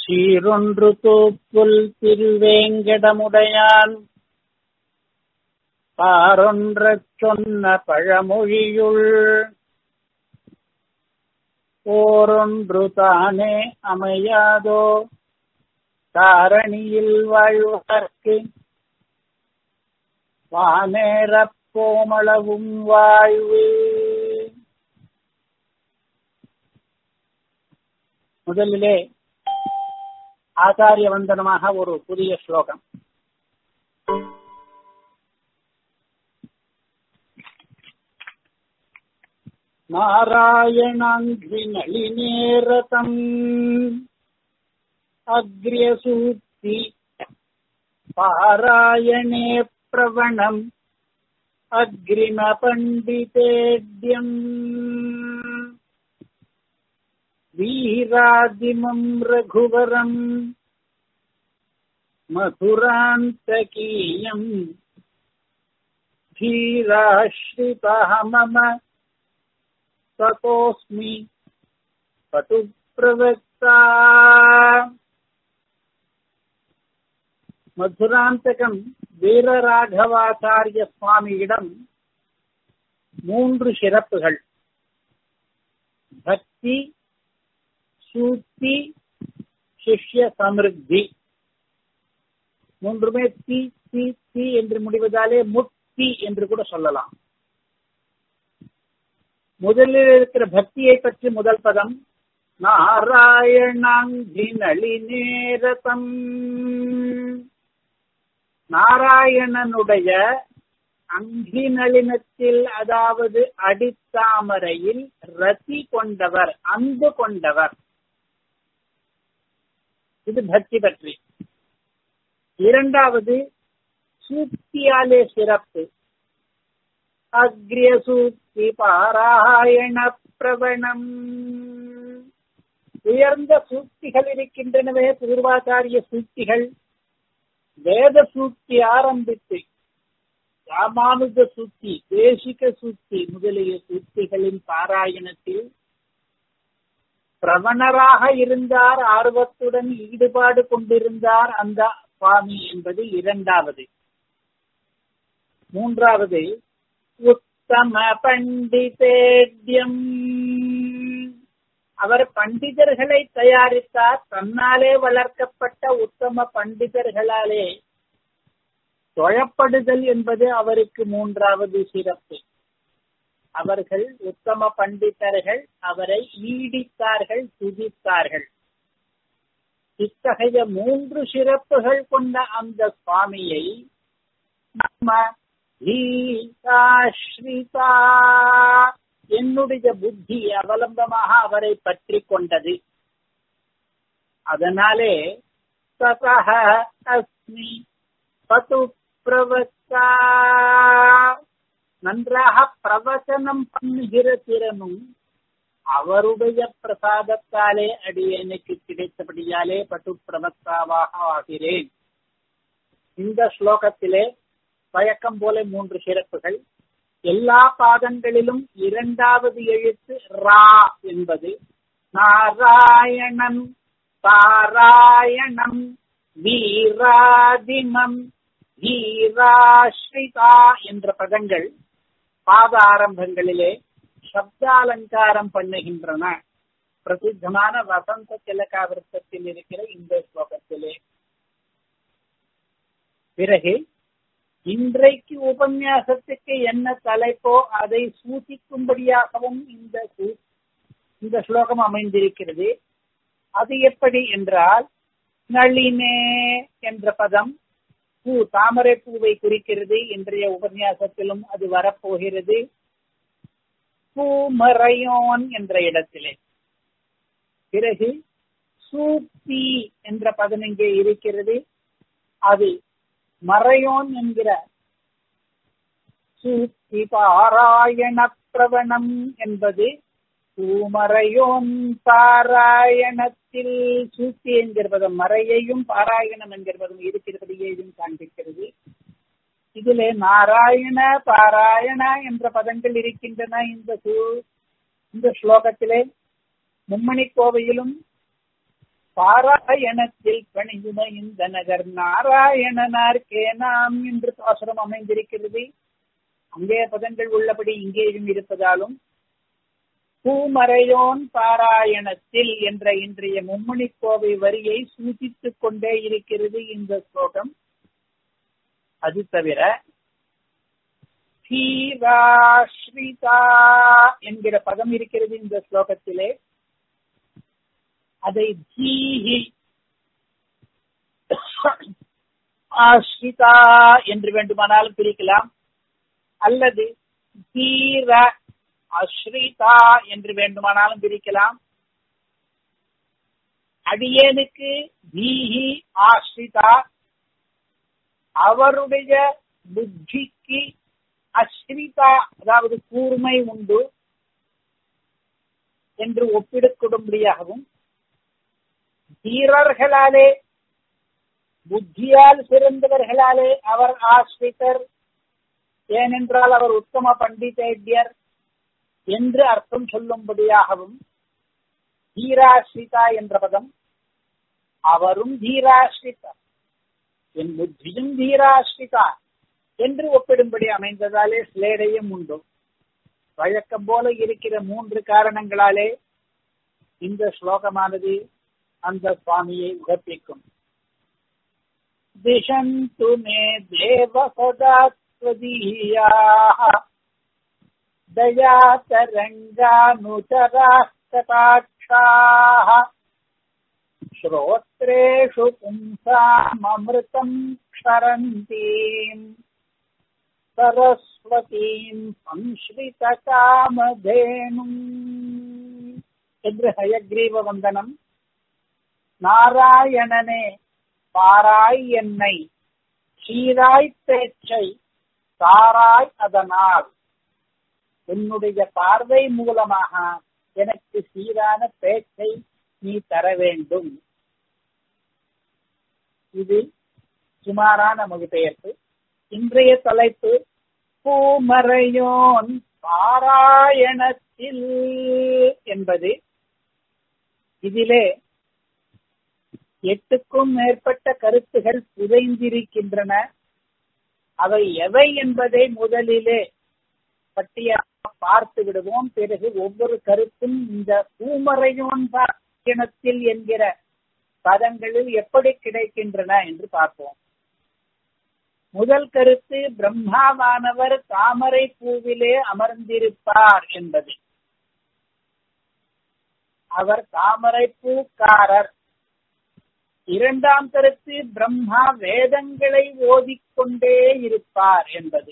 சீரொன்று தோப்புல் திருவேங்கடமுடையான் பாரொன்றச் சொன்ன பழமொழியுள் ஓரொன்று தானே அமையாதோ தாரணியில் வாழ்வதற்கு வானேறப் போமளவும் வாழ்வு முதலிலே ஆச்சாரிய வந்தனமாக ஒரு புதிய ஸ்லோகம் நாராயணாங்கி நளினேரதம் அக்ரியசூக்தி பாராயணே பிரவணம் அக்ரிம பண்டிதேட்யம் வீராதிமம் ரகுவரம் மதுராந்தகீயம் धीराश्रितः मम ततोऽस्मि पटुप्रवक्ता மதுராந்தகம் வீரராகவாச்சாரிய சுவாமியிடம் மூன்று சிறப்புகள் பக்தி சூக்தி சிஷ்ய சமிருத்தி மூன்றுமே தி தி தி என்று முடிவதாலே முக்தி என்று கூட சொல்லலாம் முதலில் இருக்கிற பக்தியை பற்றி முதல் பதம் நாராயணாங்கி நளினேரதம் நாராயணனுடைய அங்கி நளினத்தில் அதாவது அடித்தாமரையில் ரதி கொண்டவர் அன்பு கொண்டவர் இது பக்தி பற்றி இரண்டாவது சூக்தியாலே சிறப்பு அக்ரிய சூக்தி பாராயண பிரவணம் உயர்ந்த சூக்திகள் இருக்கின்றனவே பூர்வாச்சாரிய சூக்திகள் வேத சூக்தி ஆரம்பித்து ராமானுஜ சூக்தி தேசிக சூக்தி முதலிய சூக்திகளின் பாராயணத்தில் பிரவணராக இருந்தார் ஆர்வத்துடன் ஈடுபாடு கொண்டிருந்தார் அந்த சுவாமி என்பது இரண்டாவது மூன்றாவது உத்தம பண்டிதேட்யம் அவர் பண்டிதர்களை தயாரித்தார் தன்னாலே வளர்க்கப்பட்ட உத்தம பண்டிதர்களாலே தொழப்படுதல் என்பது அவருக்கு மூன்றாவது சிறப்பு அவர்கள் உத்தம பண்டிதர்கள் அவரை ஈடித்தார்கள் துதித்தார்கள் இத்தகைய மூன்று சிறப்புகள் கொண்ட அந்த சுவாமியை நம்ம ஸ்ரீதா என்னுடைய புத்தி அவலம்பமாக அவரை பற்றி கொண்டது அதனாலே ததக அஸ்மி பது பிரவத்தா நன்றாக பிரவச்சனம் பண்ணுகிற திறனும் அவருடைய பிரசாதத்தாலே அடியனுக்கு கிடைத்தபடியாலே பட்டு பிரவக்தாவாக ஆகிறேன் இந்த ஸ்லோகத்திலே வழக்கம் போல மூன்று சிறப்புகள் எல்லா பாதங்களிலும் இரண்டாவது எழுத்து ரா என்பது நாராயணம் பாராயணம் வீராதிமம் வீராஸ்ரிதா என்ற பதங்கள் பாத ஆரம்பங்களிலே சப்தாலங்காரம் பண்ணுகின்றன பிரசித்தமான வசந்த திலகாவிரத்தத்தில் இருக்கிற இந்த ஸ்லோகத்திலே பிறகு இன்றைக்கு உபன்யாசத்துக்கு என்ன தலைப்போ அதை சூசிக்கும்படியாகவும் இந்த இந்த ஸ்லோகம் அமைந்திருக்கிறது அது எப்படி என்றால் நளினே என்ற பதம் பூ தாமரை பூவை குறிக்கிறது இன்றைய உபன்யாசத்திலும் அது வரப்போகிறது பூமறையோன் என்ற இடத்திலே பிறகு சூப்பி என்ற பதம் இங்கே இருக்கிறது அது மறையோன் என்கிற சூத்தி பாராயண பிரவணம் என்பது பூமறையோன் பாராயணத்தில் சூத்தி என்கிற பதம் மறையையும் பாராயணம் என்கிற பதம் இருக்கிறபடியையும் காண்பிக்கிறது இதிலே நாராயண பாராயண என்ற பதங்கள் இருக்கின்றன இந்த இந்த ஸ்லோகத்திலே மும்மணி கோவையிலும் பாராயணத்தில் பணியும இந்த நகர் நாராயணனார்க்கே நாம் என்று பாசுரம் அமைந்திருக்கிறது அங்கே பதங்கள் உள்ளபடி இங்கேயும் இருப்பதாலும் பூமறையோன் பாராயணத்தில் என்ற இன்றைய மும்மணி கோவை வரியை சூಚಿத்துக் கொண்டே இருக்கிறது இந்த ஸ்லோகம் அது தவிர தீராஸ்ரிதா என்கிற பதம் இருக்கிறது இந்த ஸ்லோகத்திலே அதை தீஹி ஆஸ்ரிதா என்று வேண்டுமானாலும் பிரிக்கலாம் அல்லது தீர அஸ்ரிதா என்று வேண்டுமானாலும் பிரிக்கலாம் அடியேனுக்கு தீஹி ஆஸ்ரிதா அவருடைய புத்திக்கு அஸ்ரிதா அதாவது கூர்மை உண்டு என்று ஒப்பிடக்கூடும்படியாகவும் தீரர்களாலே புத்தியால் சிறந்தவர்களாலே அவர் ஆஸ்ரிதர் ஏனென்றால் அவர் உத்தம பண்டிதேட்யர் என்று அர்த்தம் சொல்லும்படியாகவும் தீராஸ்ரிதா என்ற பதம் அவரும் தீராஸ்ரிதா என் புத்தியும் தீராஸ்ரிதா என்று ஒப்பிடும்படி அமைந்ததாலே ஸ்லேடையும் உண்டு வழக்கம் போல இருக்கிற மூன்று காரணங்களாலே இந்த ஸ்லோகமானது அந்த சுவாமியை உகப்பிக்கும் திசந்து மே தேவ சதா त्वदीयाः दयातरङ्गानुचरास्तटाक्षाः श्रोत्रेषु पुंसाममृतम् क्षरन्तीम् सरस्वतीम् संश्रितकामधेनुम् என்று ஹயக்ரீவ வந்தனம் நாராயணனே பாராய் என்னை சீராய் பேச்சை சாராய் அதனால் உன்னுடைய பார்வை மூலமாக எனக்கு சீரான பேச்சை நீ தர வேண்டும் இது சுமாரான மொழிபெயர்ப்பு இன்றைய தலைப்பு பூமறையோன் பாராயணத்தில் என்பது இதிலே எட்டுக்கும் மேற்பட்ட கருத்துகள் புதைந்திருக்கின்றன அவை எவை என்பதை முதலிலே பட்டிய பார்த்து விடுவோம் பிறகு ஒவ்வொரு கருத்தும் இந்த பூமறையோன் பாராயணத்தில் என்கிற பதங்களில் எப்படி கிடைக்கின்றன என்று பார்ப்போம் முதல் கருத்து பிரம்மாவானவர் தாமரை பூவிலே அமர்ந்திருப்பார் என்பது அவர் தாமரை பூக்காரர் இரண்டாம் கருத்து பிரம்மா வேதங்களை ஓதிக்கொண்டே இருப்பார் என்பது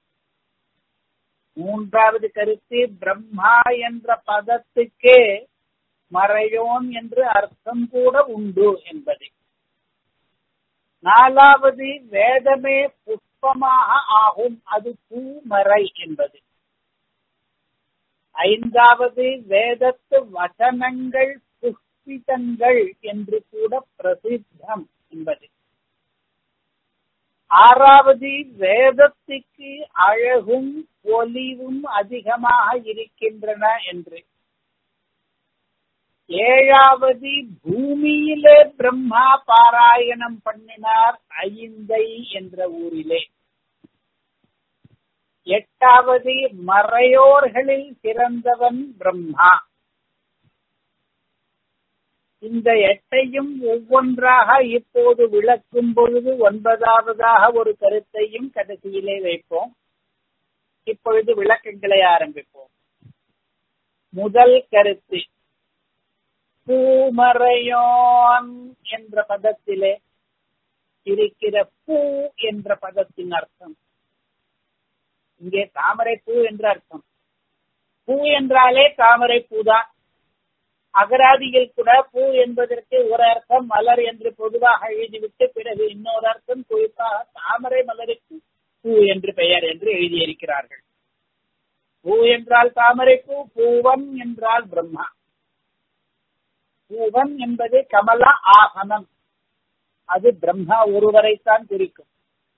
மூன்றாவது கருத்து பிரம்மா என்ற பதத்துக்கே மறையோன் என்று அர்த்தம் கூட உண்டு என்பது நாலாவது வேதமே புஷ்பமாக ஆகும் அது பூமறை என்பது ஐந்தாவது வேதத்து வசனங்கள் புஷ்பிதங்கள் என்று கூட பிரசித்தம் என்பது ஆறாவது வேதத்துக்கு அழகும் ஒலிவும் அதிகமாக இருக்கின்றன என்று ஏழாவது பூமியிலே பிரம்மா பாராயணம் பண்ணினார் ஐந்தை என்ற ஊரிலே எட்டாவது மறையோர்களில் சிறந்தவன் பிரம்மா இந்த எட்டையும் ஒவ்வொன்றாக இப்போது விளக்கும் பொழுது ஒன்பதாவதாக ஒரு கருத்தையும் கடைசியிலே வைப்போம் இப்பொழுது விளக்கங்களை ஆரம்பிப்போம் முதல் கருத்து பூமறையோன் என்ற பதத்திலே இருக்கிற பூ என்ற பதத்தின் அர்த்தம் இங்கே தாமரை பூ என்ற அர்த்தம் பூ என்றாலே தாமரை பூதான் அகராதியில் கூட பூ என்பதற்கு ஒரு அர்த்தம் மலர் என்று பொதுவாக எழுதிவிட்டு பிறகு இன்னொரு அர்த்தம் குறிப்பாக தாமரை மலருக்கு பூ என்று பெயர் என்று எழுதியிருக்கிறார்கள் பூ என்றால் தாமரை பூ பூவன் என்றால் பிரம்மா பூவன் என்பது கமல ஆசனம் அது பிரம்மா ஒருவரைத்தான் குறிக்கும்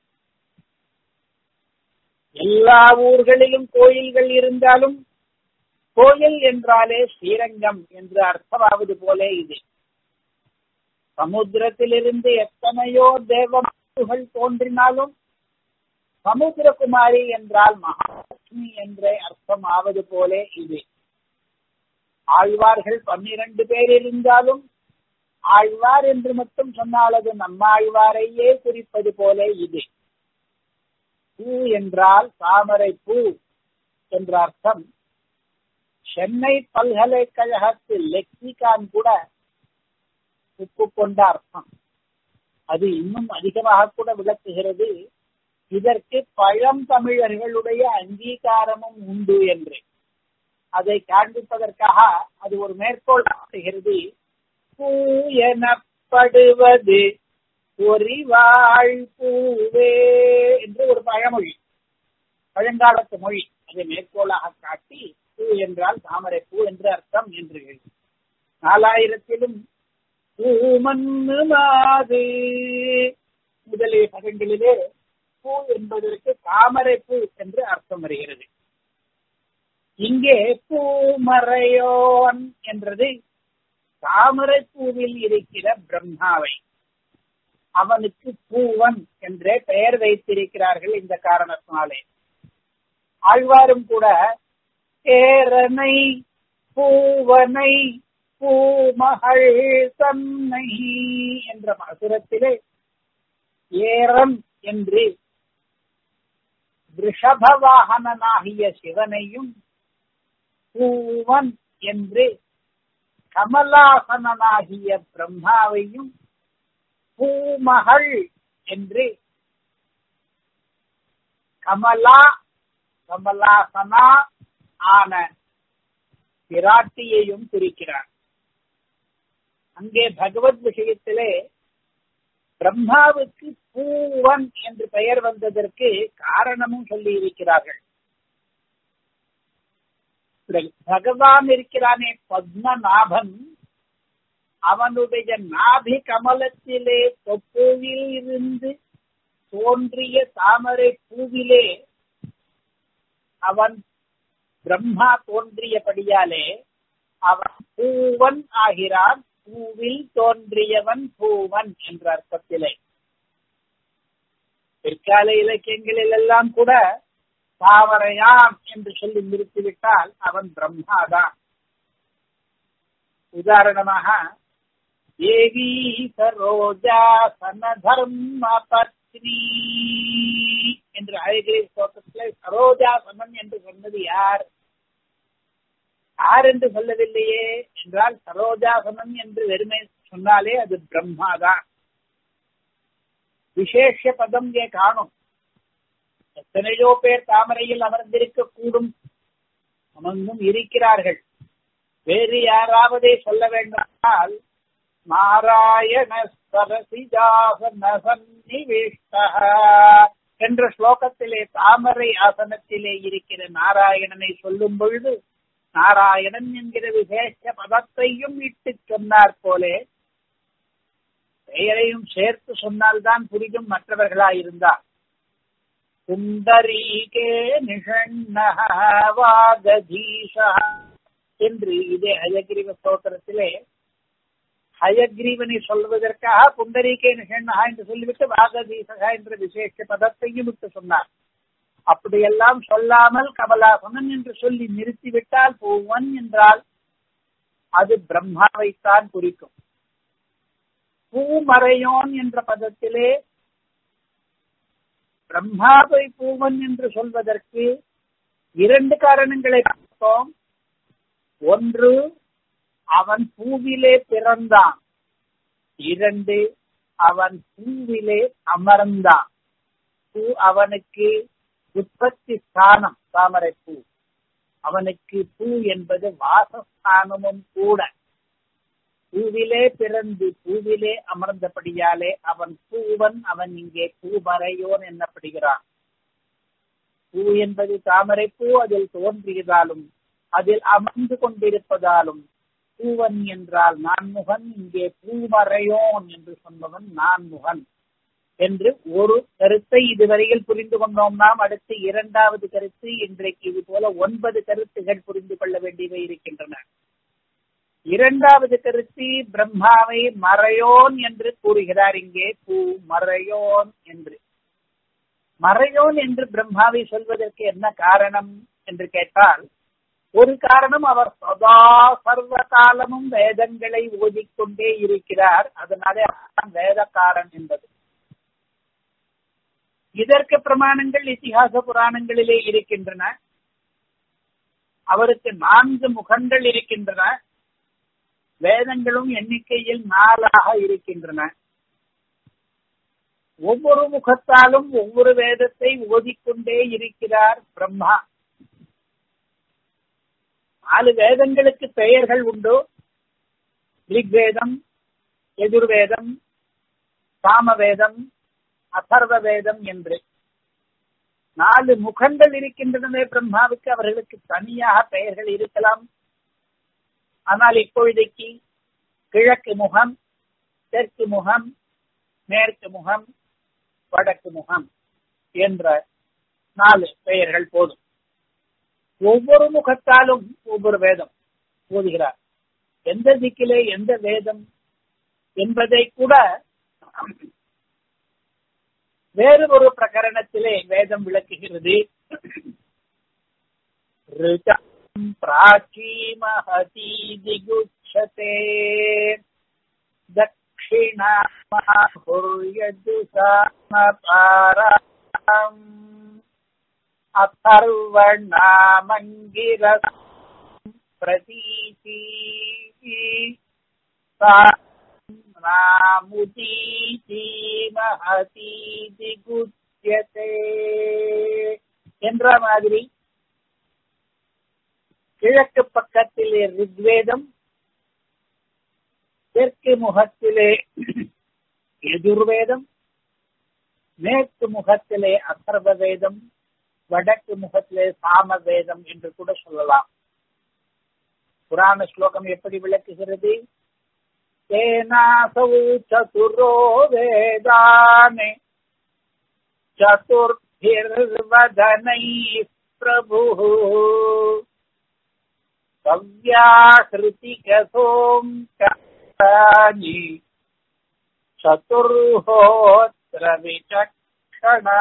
எல்லா ஊர்களிலும் கோயில்கள் இருந்தாலும் கோயில் என்றாலே ஸ்ரீரங்கம் என்று அர்த்தமாவது போலே இது சமுத்திரத்திலிருந்து எத்தனையோ தேவர்கள் தோன்றினாலும் சமுத்திரகுமாரி என்றால் மகாலட்சுமி என்றே அர்த்தம் ஆவது போலே இது ஆழ்வார்கள் பன்னிரண்டு பேர் இருந்தாலும் ஆழ்வார் என்று மட்டும் சொன்னால் அது நம்மாழ்வாரையே குறிப்பது போல இது பூ என்றால் தாமரை பூ என்ற அர்த்தம் சென்னை பல்கலைக்கழகத்தில் லெக்சிகான் கூட ஒப்புக்கொண்ட அர்த்தம் அது இன்னும் அதிகமாக கூட விளக்குகிறது இதற்கு பழந்தமிழர்களுடைய அங்கீகாரமும் உண்டு என்று அதை காண்பிப்பதற்காக அது ஒரு மேற்கோள் காட்டுகிறது பூ எனப்படுவது ஒரிவாழ் பூவே என்று ஒரு பழமொழி பழங்காலத்து மொழி அதை மேற்கோளாக காட்டி பூ என்றால் தாமரை பூ என்று அர்த்தம் என்று நாலாயிரத்திலும் பூமன்னு மாது முதலிய பதங்களிலே பூ என்பதற்கு தாமரை பூ என்று அர்த்தம் வருகிறது இங்கே பூமறையோன் என்றது தாமரை பூவில் இருக்கிற பிரம்மாவை அவனுக்கு பூவன் என்றே பெயர் வைத்திருக்கிறார்கள் இந்த காரணத்தினாலே ஆழ்வாரும் கூட ஏரனை பூவனை பூமகள் தன்னை என்ற மசுரத்திலே ஏரம் என்று ரிஷபவாகனாகிய சிவனையும் பூவன் என்று கமலாசனாகிய பிரம்மாவையும் பூமகள் என்று கமலா கமலாசனா ஆன பிராட்டியையும் குறிக்கிறார் அங்கே பகவத் விஷயத்திலே பிரம்மாவுக்கு பூவன் என்று பெயர் வந்ததற்கு காரணமும் சொல்லி இருக்கிறார்கள் பகவான் இருக்கிறானே பத்மநாபன் அவனுடைய நாபி கமலத்திலே தொப்புவில் இருந்து தோன்றிய தாமரை பூவிலே அவன் பிரம்மா தோன்றியபடியாலே அவன் பூவன் ஆகிறான் பூவில் தோன்றியவன் பூவன் என்ற அர்த்தத்திலே பிற்கால இலக்கியங்களில் எல்லாம் கூட தாவரையான் என்று சொல்லி நிறுத்திவிட்டால் அவன் பிரம்மாதான் உதாரணமாக தேவி சரோஜா சனதர்ம பத்னி என்று அழகிரி ஸ்தோத்திரத்திலே சரோஜா சமன் என்று சொன்னது யார் யார் என்று சொல்லவில்லையே என்றால் சரோஜாசனம் என்று வெறுமை சொன்னாலே அது பிரம்மாதான் விசேஷ பதம் ஏ காணும் எத்தனையோ பேர் தாமரையில் அமர்ந்திருக்க கூடும் அமர்ந்தும் இருக்கிறார்கள் வேறு யாராவதே சொல்ல வேண்டால் நாராயண சரசிதாசன்னிவிஷ்ட என்ற ஸ்லோகத்திலே தாமரை ஆசனத்திலே இருக்கிற நாராயணனை சொல்லும் பொழுது நாராயணன் என்கிற விசேஷ பதத்தையும் இட்டு சொன்னார் போலே பெயரையும் சேர்த்து சொன்னால்தான் புரியும் மற்றவர்களாயிருந்தார் சுந்தரீகே நிஷண்ணவாகதீஷா என்று இதே ஹயகிரீவ ஸ்தோத்திரத்திலே ஹயக்ரீவனை சொல்வதற்காக புண்டரீகே நிஷண்ணா என்று சொல்லிவிட்டு வாகதீசகா என்ற விசேஷ பதத்தையும் விட்டு சொன்னார் அப்படியெல்லாம் சொல்லாமல் கமலாசனன் என்று சொல்லி நிறுத்திவிட்டால் பூவன் என்றால் அது பிரம்மாவைத்தான் குறிக்கும் பூமறையோன் என்ற பதத்திலே பிரம்மாவை பூவன் என்று சொல்வதற்கு இரண்டு காரணங்களை பார்த்தோம் ஒன்று அவன் பூவிலே பிறந்தான் இரண்டு அவன் பூவிலே அமர்ந்தான் பூ அவனுக்கு உற்பத்தி ஸ்தானம் தாமரை பூ அவனுக்கு பூ என்பது வாசஸ்தானமும் கூட பூவிலே பிறந்து பூவிலே அமர்ந்தபடியாலே அவன் பூவன் அவன் இங்கே பூமறையோன் என்னப்படுகிறான் பூ என்பது தாமரை பூ அதில் தோன்றியதாலும் அதில் அமர்ந்து கொண்டிருப்பதாலும் பூவன் என்றால் நான்முகன் இங்கே பூமறையோன் என்று சொன்னவன் நான்முகன் என்று ஒரு கருத்தை இதுவரையில் புரிந்து கொண்டோம் நாம் அடுத்து இரண்டாவது கருத்து இன்றைக்கு இது போல ஒன்பது கருத்துகள் புரிந்து கொள்ள வேண்டியவை இருக்கின்றன இரண்டாவது கருத்து பிரம்மாவை மறையோன் என்று கூறுகிறார் இங்கே பூ மறையோன் என்று மறையோன் என்று பிரம்மாவை சொல்வதற்கு என்ன காரணம் என்று கேட்டால் ஒரு காரணம் அவர் சதா சர்வ காலமும் வேதங்களை ஓதிக்கொண்டே இருக்கிறார் அதனாலே அவர்தான் வேதக்காரன் என்பது இதற்கு பிரமாணங்கள் இத்திகாச புராணங்களிலே இருக்கின்றன அவருக்கு நான்கு முகங்கள் இருக்கின்றன வேதங்களும் எண்ணிக்கையில் நாலாக இருக்கின்றன ஒவ்வொரு முகத்தாலும் ஒவ்வொரு வேதத்தை ஓதிக்கொண்டே இருக்கிறார் பிரம்மா நாலு வேதங்களுக்கு பெயர்கள் உண்டு ரிக்வேதம் எதிர்வேதம் சாமவேதம் அதர்வ வேதம் என்று நாலு முகங்கள் இருக்கின்றனவே பிரம்மாவுக்கு அவர்களுக்கு தனியாக பெயர்கள் இருக்கலாம் ஆனால் இப்பொழுதைக்கு கிழக்கு முகம் தெற்கு முகம் மேற்கு முகம் வடக்கு முகம் என்ற நாலு பெயர்கள் போதும் ஒவ்வொரு முகத்தாலும் ஒவ்வொரு வேதம் ஓதுகிறார் எந்த திக்கிலே எந்த வேதம் என்பதை கூட வேறு ஒரு பிரகரணத்திலே வேதம் விளக்குகிறது பிராச்சி மகதி திகுச்சதே தட்சிணாம் अथर्वणामङ्गिर प्रतीति रामुदीति महतीति गुच्यते என்ற மாதிரி கிழக்கு பக்கத்திலே ரிக்வேதம் தெற்கு முகத்திலே எதிர்வேதம் மேற்கு முகத்திலே அசர்வ வேதம் வடக்கு முகத்திலே சாம வேதம் என்று கூட சொல்லலாம் புராண ஸ்லோகம் எப்படி விளக்குகிறது தேனாசௌ சதுரோ வேதானே சதுர்பிர்வதனை பிரபு கவ்யாஹிருதிகசோம் காணி சதுர்ஹோத்ர விசக்ஷணா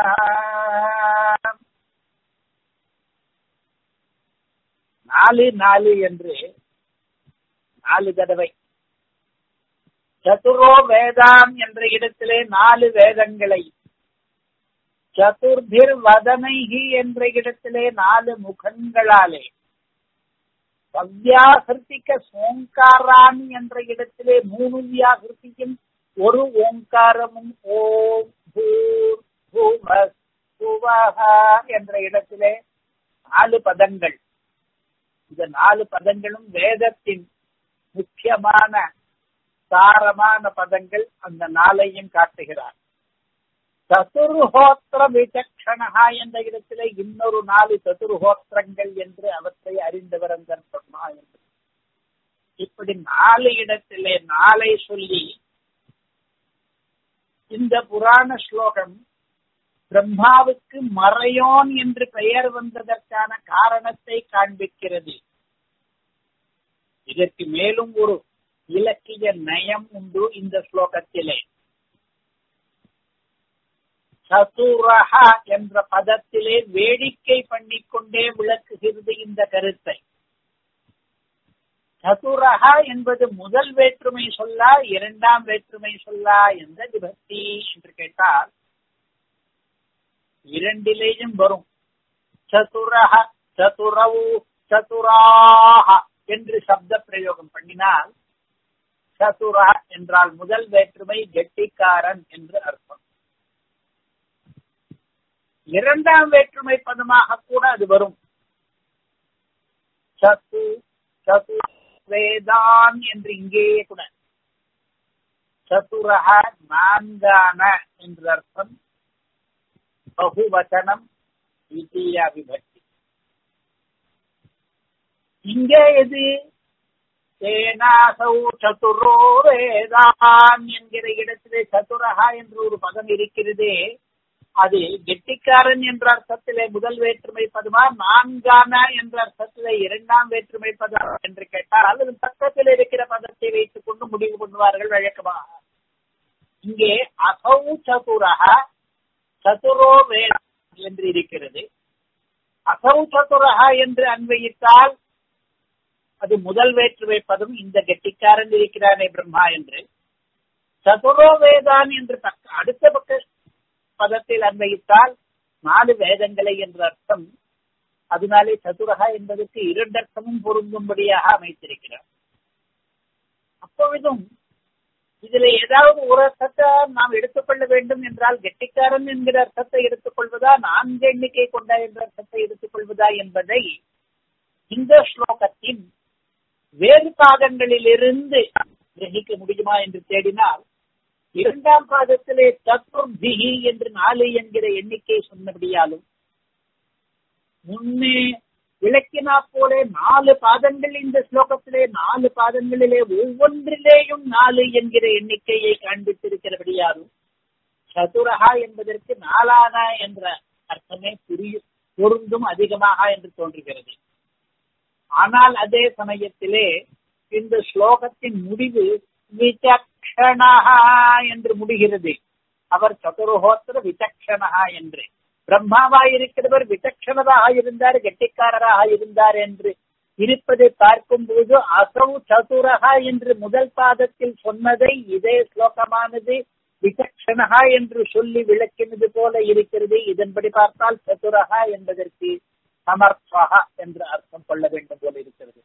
நாலு நாலு என்று நாலு தடவை சதுரோ வேதாம் என்ற இடத்திலே நாலு வேதங்களை சதுர்பிர் வதனைகி என்ற இடத்திலே நாலு முகங்களாலே சவ்யாகிருத்திக சோங்காராமி என்ற இடத்திலே மூணு வியாகிருத்தியும் ஒரு ஓங்காரமும் ஓம் பூர் பூம என்ற இடத்திலே நாலு பதங்கள் இந்த நாலு பதங்களும் வேதத்தின் முக்கியமான சாரமான பதங்கள் அந்த நாளையும் காட்டுகிறார் சதுர்ஹோத்திர விசக்ஷணா என்ற இடத்திலே இன்னொரு நாலு சதுர்ஹோத்திரங்கள் என்று அவற்றை அறிந்தவர் அந்த பிரம்மா என்று இப்படி நாலு இடத்திலே நாளை சொல்லி இந்த புராண ஸ்லோகம் பிரம்மாவுக்கு மறையோன் என்று பெயர் வந்ததற்கான காரணத்தை காண்பிக்கிறது இதற்கு மேலும் ஒரு இலக்கிய நயம் உண்டு இந்த ஸ்லோகத்திலே சதுரஹ என்ற பதத்திலே வேடிக்கை பண்ணிக்கொண்டே விளக்குகிறது இந்த கருத்தை சதுரஹ என்பது முதல் வேற்றுமை சொல்லா இரண்டாம் வேற்றுமை சொல்லா எந்த விபக்தி என்று கேட்டால் இரண்டிலேயும் வரும் சதுரஹ சதுரவு சதுராக என்று சப்த பிரயோகம் பண்ணினால் சதுரா என்றால் முதல் வேற்றுமை கெட்டிக்காரன் என்று அர்த்தம் இரண்டாம் வேற்றுமை பதமாக கூட அது வரும் சத்து சது வேதான் என்று இங்கேயே கூட சதுரக நான்கான என்று அர்த்தம் பகுவச்சனம் द्वितीया விபக்தி இங்கே எது சேனாசௌ சதுரோ வேதான் என்கிற இடத்திலே சதுரஹா என்று ஒரு பதம் இருக்கிறதே அது கெட்டிக்காரன் என்ற அர்த்தத்திலே முதல் வேற்றுமை பதமா நான்கான என்ற அர்த்தத்திலே இரண்டாம் வேற்றுமை பதம் என்று கேட்டால் அது பக்கத்தில் இருக்கிற பதத்தை வைத்துக் கொண்டு முடிவு பண்ணுவார்கள் வழக்கமாக இங்கே அசௌ சதுரக சதுரோ வேத என்று இருக்கிறது அசௌ சதுரக என்று அன்வயித்தால் அது முதல் வேற்றுமை பதம் இந்த கெட்டிக்காரன் இருக்கிறானே பிரம்மா என்று சதுரோ வேதான் என்று பக்க அடுத்த பக்க பதத்தில் அன்வயித்தால் நாலு வேதங்களை என்ற அர்த்தம் அதனாலே சதுரகா என்பதற்கு இரண்டு அர்த்தமும் பொருந்தும்படியாக அமைத்திருக்கிறார் அப்பொழுதும் இதுல ஏதாவது ஒரு அர்த்தத்தை நாம் எடுத்துக்கொள்ள வேண்டும் என்றால் கெட்டிக்காரன் என்கிற அர்த்தத்தை எடுத்துக்கொள்வதா நான்கு எண்ணிக்கை கொண்ட என்ற அர்த்தத்தை எடுத்துக்கொள்வதா என்பதை இந்த ஸ்லோகத்தின் வேறு பாகங்களிலிருந்து கிரகிக்க முடியுமா என்று தேடினால் இரண்டாம் பாதத்திலே சத்துர்பிகி என்று நாலு என்கிற எண்ணிக்கை சொன்னபடியாலும் முன்னே விளக்கினா போலே நாலு பாதங்கள் இந்த ஸ்லோகத்திலே நாலு பாதங்களிலே ஒவ்வொன்றிலேயும் நாலு என்கிற எண்ணிக்கையை காண்பித்திருக்கிறபடியாலும் சதுரகா என்பதற்கு நாலான என்ற அர்த்தமே புரியும் பொருந்தும் அதிகமாக என்று தோன்றுகிறது ஆனால் அதே சமயத்திலே இந்த ஸ்லோகத்தின் முடிவு விசக்ஷணஹா என்று முடிகிறது அவர் சதுரஹோத்திர விசக்ஷணஹா என்று பிரம்மாவாய் இருக்கிறவர் விசக்ஷணராக இருந்தார் கெட்டிக்காரராக இருந்தார் என்று இருப்பதை பார்க்கும் போது அசௌ சதுரகா என்று முதல் பாதத்தில் சொன்னதை இதே ஸ்லோகமானது விசக்ஷணகா என்று சொல்லி விளக்கினது போல இருக்கிறது இதன்படி பார்த்தால் சதுரகா என்பதற்கு சமர்த்தகா என்று அர்த்தம் கொள்ள வேண்டும் போல இருக்கிறது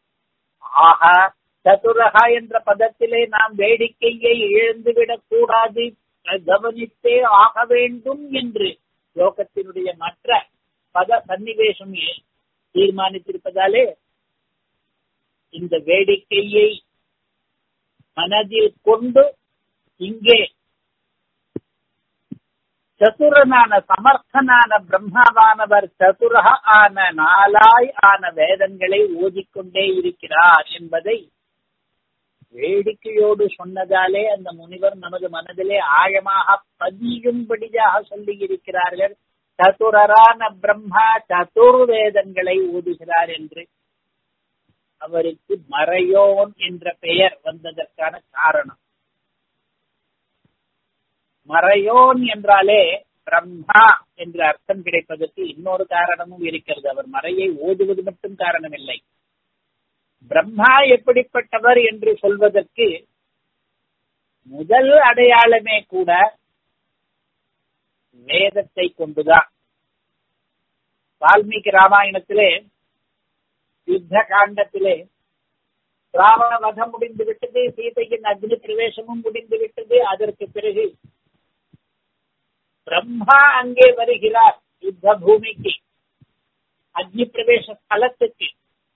ஆக சதுரகா என்ற பதத்திலே நாம் வேடிக்கையை இழந்துவிடக் கூடாது கவனித்தே ஆக வேண்டும் என்று லோகத்தினுடைய மற்ற பத சன்னிவேசம் தீர்மானித்திருப்பதாலே இந்த வேடிக்கையை மனதில் கொண்டு இங்கே சதுரனான சமர்த்தனான பிரம்மாவானவர் சதுரக ஆன நாளாய் ஆன வேதங்களை ஓதிக்கொண்டே இருக்கிறார் என்பதை வேடிக்கையோடு சொன்னதாலே அந்த முனிவர் நமது மனதிலே ஆழமாக பதியும்படியாக சொல்லி இருக்கிறார்கள் சதுரரான பிரம்மா சதுர்வேதங்களை ஓதுகிறார் என்று அவருக்கு மறையோன் என்ற பெயர் வந்ததற்கான காரணம் மறையோன் என்றாலே பிரம்மா என்ற அர்த்தம் கிடைப்பதற்கு இன்னொரு காரணமும் இருக்கிறது அவர் மறையை ஓதுவது மட்டும் காரணமில்லை பிரம்மா எப்படிப்பட்டவர் என்று சொல்வதற்கு முதல் அடையாளமே கூட வேதத்தை கொண்டுதான் வால்மீகி ராமாயணத்திலே யுத்த காண்டத்திலே ராவண வதம் முடிந்து விட்டது சீதையின் அக்னி பிரவேசமும் முடிந்து விட்டது அதற்கு பிறகு பிரம்மா அங்கே வருகிறார் யுத்த பூமிக்கு அக்னி பிரவேச ஸ்தலத்துக்கு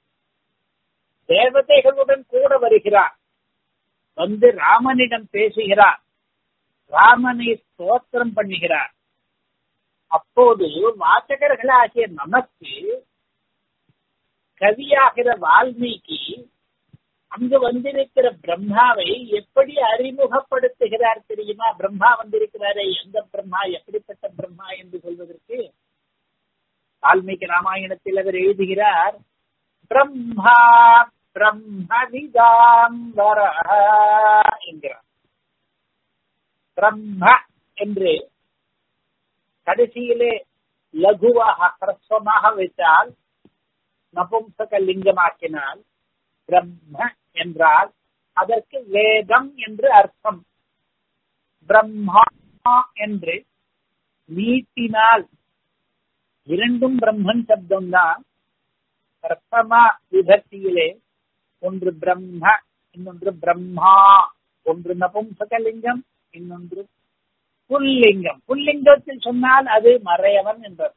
தேவதைகளுடன் கூட வருகிறார் வந்து ராமனிடம் பேசுகிறார் ராமனை ஸ்தோத்திரம் பண்ணுகிறார் அப்போது வாசகர்களாகிய நமக்கு கவியாகிற வால்மீகி அங்கு வந்திருக்கிற பிரம்மாவை எப்படி அறிமுகப்படுத்துகிறார் தெரியுமா பிரம்மா வந்திருக்கிறாரே எந்த பிரம்மா எப்படிப்பட்ட பிரம்மா என்று சொல்வதற்கு வால்மீகி ராமாயணத்தில் அவர் எழுதுகிறார் பிரம்மா பிரம்மவிதாம்பர என்கிறார் பிரம்ம என்று கடைசியிலே லகுவாக ஹ்ரஸ்வமாக வைத்தால் நபும்சக லிங்கமாக்கினால் பிரம்ம என்றால் அதற்கு வேதம் என்று அர்த்தம் பிரம்மா என்று நீட்டினால் இரண்டும் பிரம்மன் சப்தம் தான் பிரதமா விபக்தியிலே ஒன்று பிரம்ம இன்னொன்று பிரம்மா ஒன்று நபும்சகலிங்கம் இன்னொன்று புல்லிங்கம் புல்லிங்கத்தில் சொன்னால் அது மறையவன் என்பது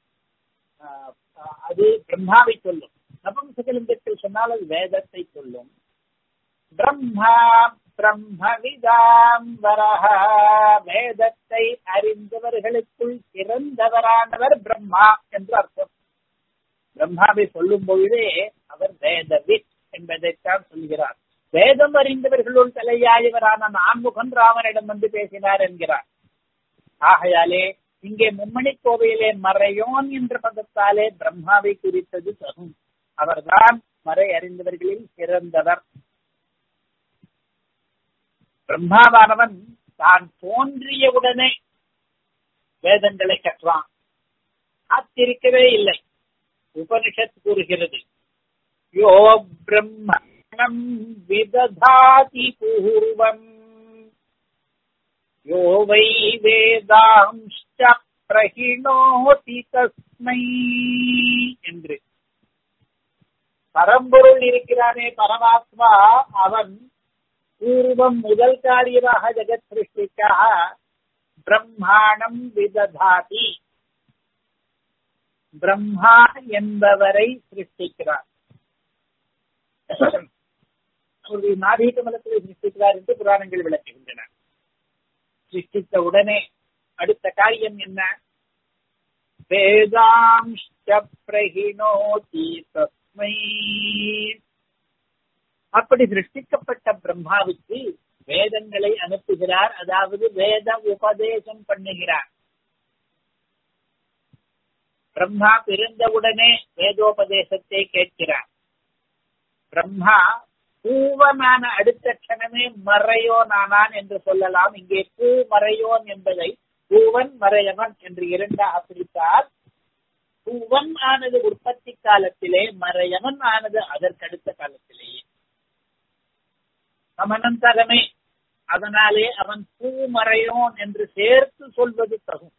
அது பிரம்மாவை சொல்லும் நபும்சகலிங்கத்தில் சொன்னால் அது வேதத்தை சொல்லும் பிரம்மா பிரம்மவிதாம்பரஹ வேதத்தை அறிந்தவர்களுக்குள் சிறந்தவரானவர் பிரம்மா என்று அர்த்தம் பிரம்மாவை சொல்லும் பொழுதே அவர் வேதவித் என்பதைத்தான் சொல்கிறார் வேதம் அறிந்தவர்களுள் தலையாயவரான நான்முகன் ராமனிடம் வந்து பேசினார் என்கிறார் ஆகையாலே இங்கே மும்மணி கோவையிலே மறையோன் என்ற பதத்தாலே பிரம்மாவை குறித்தது தகும் அவர்தான் மறை அறிந்தவர்களில் சிறந்தவர் பிரம்மாவானவன் தான் தோன்றியவுடனே வேதங்களை கற்றான் காத்திருக்கவே இல்லை உபனிஷத் கூறுகிறது யோ பிரம்மணம் விததாதி பூர்வம் யோ வை வேதாம்ஷ்ட பிரகிணோதி தஸ்மை என்று பரம்பொருள் இருக்கிறானே பரமாத்மா அவன் பூர்வம் முதல் காரியமாக ஜெகத் சிருஷ்டிக்காக பிரம்மாணம் விததாதி பிரம்மா என்பவரை சிருஷ்டிக்கிறார் அவருடைய நாடீக மலத்திலே சிருஷ்டிக்கிறார் என்று புராணங்கள் விளக்குகின்றன சிருஷ்டித்த உடனே அடுத்த காரியம் என்ன வேதாம்ஷ்ட பிரகிணோதி தஸ்மை அப்படி சிருஷ்டிக்கப்பட்ட பிரம்மாவுக்கு வேதங்களை அனுப்புகிறார் அதாவது வேத உபதேசம் பண்ணுகிறார் பிரம்மா பிறந்தவுடனே வேதோபதேசத்தை கேட்கிறார் பிரம்மா பூவனான அடுத்த க்ஷணமே மறையோனானான் என்று சொல்லலாம் இங்கே பூ மறையோன் என்பதை பூவன் மறையவன் என்று இரண்டாக பிரித்தால் பூவன் ஆனது உற்பத்தி காலத்திலே மறையவன் ஆனது அதற்கடுத்த காலத்திலேயே சமனந்தரமே அதனாலே அவன் பூமறையோன் என்று சேர்த்து சொல்வது தகும்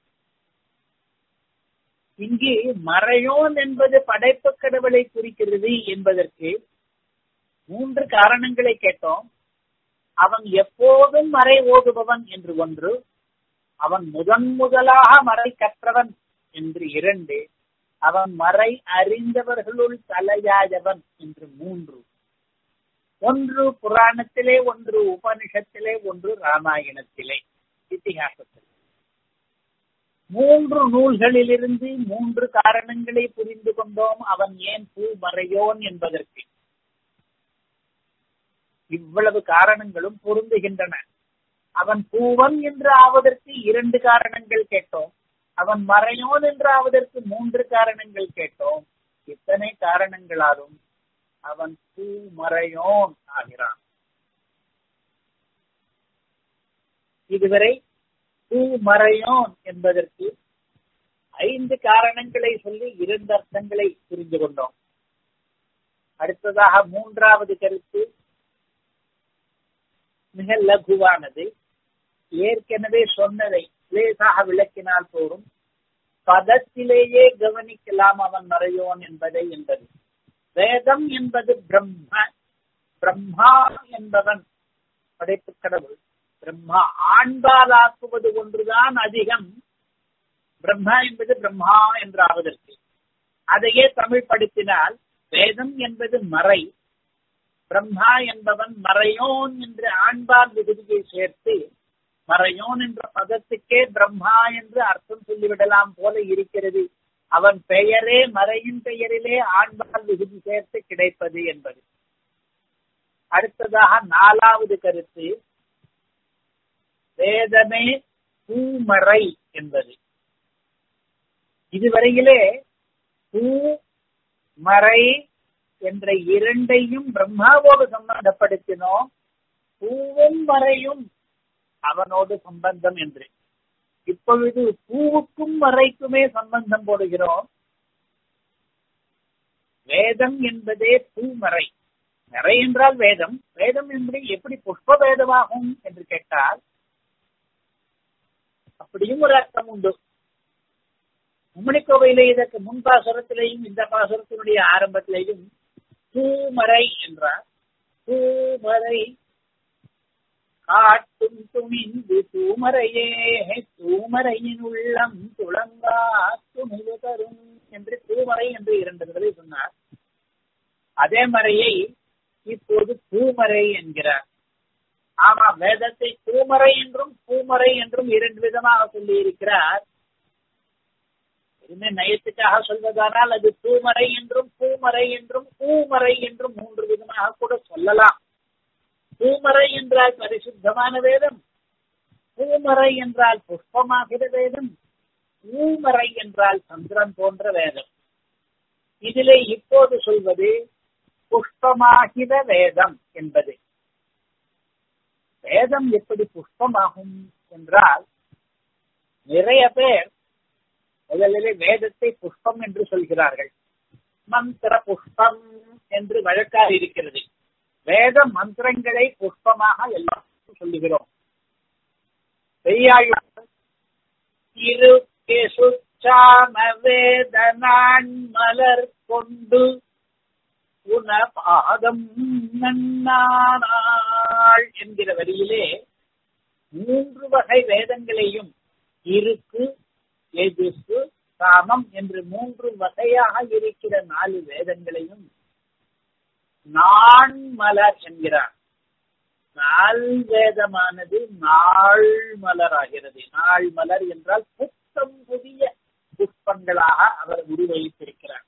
இங்கு மறையோன் என்பது படைப்பு கடவுளை குறிக்கிறது என்பதற்கு மூன்று காரணங்களை கேட்டோம் அவன் எப்போதும் மறை ஓதுபவன் என்று ஒன்று அவன் முதன் முதலாக மறை கற்றவன் என்று இரண்டு அவன் மறை அறிந்தவர்களுள் தலையாயவன் என்று மூன்று ஒன்று புராணத்திலே ஒன்று உபனிஷத்திலே ஒன்று ராமாயணத்திலே இத்திகாசத்தில் மூன்று நூல்களிலிருந்து மூன்று காரணங்களை புரிந்து கொண்டோம் அவன் ஏன் பூ மறையோன் என்பதற்கு இவ்வளவு காரணங்களும் பொருந்துகின்றன அவன் பூவன் என்று ஆவதற்கு இரண்டு காரணங்கள் கேட்டோம் அவன் மறையோன் என்று ஆவதற்கு மூன்று காரணங்கள் கேட்டோம் இத்தனை காரணங்களாலும் அவன் பூ மறையோன் ஆகிறான் இதுவரை பூ மறையோன் என்பதற்கு ஐந்து காரணங்களை சொல்லி இரண்டு அர்த்தங்களை புரிந்து கொண்டோம் அடுத்ததாக மூன்றாவது கருத்து மிக லகுவானது ஏற்கனவே சொன்னதை லேசாக விளக்கினால் போரும் பதத்திலேயே கவனிக்கலாம் அவன் மறையோன் என்பதை என்பது வேதம் என்பது பிரம்ம பிரம்மா என்பவன் படைப்பு கடவுள் பிரம்மா ஆண்பாலாக்குவது ஒன்றுதான் அதிகம் பிரம்மா என்பது பிரம்மா என்றாவதற்கு அதையே தமிழ் படுத்தினால் வேதம் என்பது மறை பிரம்மா என்பவன் மறையோன் என்று ஆண்பால் விகுதியை சேர்த்து மறையோன் என்ற பதத்துக்கே பிரம்மா என்று அர்த்தம் சொல்லிவிடலாம் போல இருக்கிறது அவன் பெயரே மறையின் பெயரிலே ஆண்பால் விகுதி சேர்த்து கிடைப்பது என்பது அடுத்ததாக நாலாவது கருத்து வேதமே பூமறை என்பது இதுவரையிலே பூ மறை என்ற இரண்டையும் பிரம்மாவோடு சம்பந்தப்படுத்தினோம் பூவும் மறையும் அவனோடு சம்பந்தம் என்று இப்பொழுது பூவுக்கும் மறைக்குமே சம்பந்தம் போடுகிறோம் வேதம் என்பதே பூமறை மறை என்றால் வேதம் வேதம் என்பது எப்படி புஷ்ப வேதமாகும் என்று கேட்டால் அப்படியும் ஒரு அர்த்தம் உண்டு மும்மணிக்கோவையிலே இதற்கு முன் பாசுரத்திலேயும் இந்த பாசுரத்தினுடைய ஆரம்பத்திலேயும் பூமறை என்றார் பூமறை காட்டும் துணிந்து தூமரையே தூமரையின் உள்ளம் துளங்கா துணிவு தரும் என்று தூமறை என்று இரண்டு தடவை சொன்னார் அதே மறையை இப்போது பூமறை என்கிறார் ஆமா வேதத்தை பூமறை என்றும் பூமறை என்றும் இரண்டு விதமாக சொல்லி இருக்கிறார் இனிமே நயத்துக்காக சொல்வதானால் அது பூமறை என்றும் பூமறை என்றும் பூமறை என்றும் மூன்று விதமாக கூட சொல்லலாம் பூமறை என்றால் பரிசுத்தமான வேதம் பூமறை என்றால் புஷ்பமாகிற வேதம் பூமறை என்றால் சந்திரன் போன்ற வேதம் இதிலே இப்போது சொல்வது புஷ்பமாகிற வேதம் என்பது வேதம் எப்படி புஷ்பமாகும் என்றால் நிறைய பேர் முதலிலே வேதத்தை புஷ்பம் என்று சொல்கிறார்கள் மந்திர புஷ்பம் என்று வழக்காக இருக்கிறது வேத மந்திரங்களை புஷ்பமாக எல்லாருக்கும் சொல்லுகிறோம் பெய்யாழ்வார் இரு சுச்சாம வேதனான் மலர் கொண்டு உன பாதம் நன்னாள் என்கிற வரியிலே மூன்று வகை வேதங்களையும் இருக்கு எதிர்ப்பு சாமம் என்று மூன்று வகையாக இருக்கிற நாலு வேதங்களையும் நான் மலர் என்கிறார் நாள் வேதமானது நாள் மலராகிறது நாள் மலர் என்றால் புத்தம் புதிய புஷ்பங்களாக அவர் உருவகித்திருக்கிறார்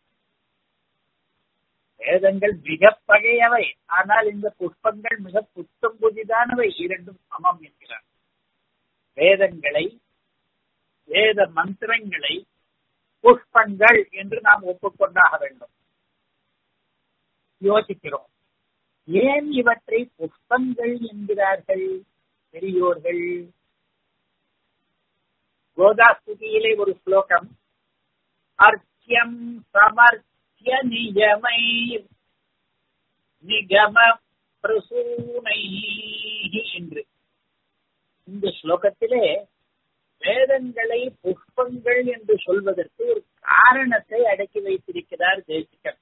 வேதங்கள் மிக பழையவை ஆனால் இந்த புஷ்பங்கள் மிக புத்தம் புதிதானவை இரண்டும் சமம் என்கிறார் வேதங்களை வேத மந்திரங்களை புஷ்பங்கள் என்று நாம் ஒப்புக்கொண்டாக வேண்டும் யோசிக்கிறோம் ஏன் இவற்றை புஷ்பங்கள் என்கிறார்கள் பெரியோர்கள் கோதாஸ்துதியிலே ஒரு ஸ்லோகம் அர்ச்சியம் சமர்த்திய நியமை நிகம பிரசூனை என்று இந்த ஸ்லோகத்திலே வேதங்களை புஷ்பங்கள் என்று சொல்வதற்கு ஒரு காரணத்தை அடக்கி வைத்திருக்கிறார் தேசிகன்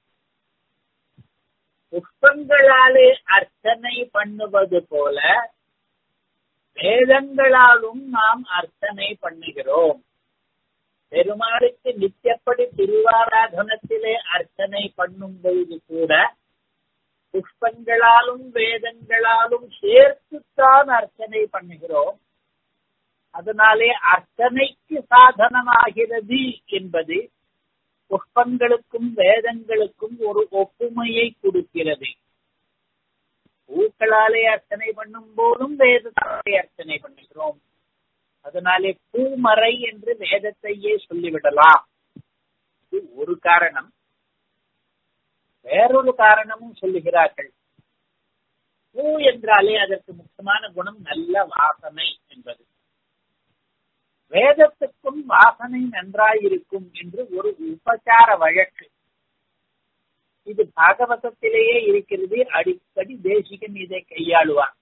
புஷ்பங்களாலே அர்ச்சனை பண்ணுவது போல வேதங்களாலும் நாம் அர்ச்சனை பண்ணுகிறோம் பெருமாளுக்கு நித்தியப்படி திருவாராதனத்திலே அர்ச்சனை பண்ணும் பொழுது கூட புஷ்பங்களாலும் வேதங்களாலும் சேர்த்துத்தான் அர்ச்சனை பண்ணுகிறோம் அதனாலே அர்ச்சனைக்கு சாதனமாகிறது என்பது புஷ்பங்களுக்கும் வேதங்களுக்கும் ஒரு ஒப்புமையை கொடுக்கிறது பூக்களாலே அர்ச்சனை பண்ணும் போதும் வேதத்தாலே அர்ச்சனை பண்ணுகிறோம் அதனாலே பூமறை என்று வேதத்தையே சொல்லிவிடலாம் இது ஒரு காரணம் வேறொரு காரணமும் சொல்லுகிறார்கள் பூ என்றாலே அதற்கு முக்கியமான குணம் நல்ல வாசனை என்பது வேதத்துக்கும் வாசனை நன்றாயிருக்கும் என்று ஒரு உபச்சார வழக்கு இது பாகவதத்திலேயே இருக்கிறது அடிக்கடி தேசிகன் இதை கையாளுவார்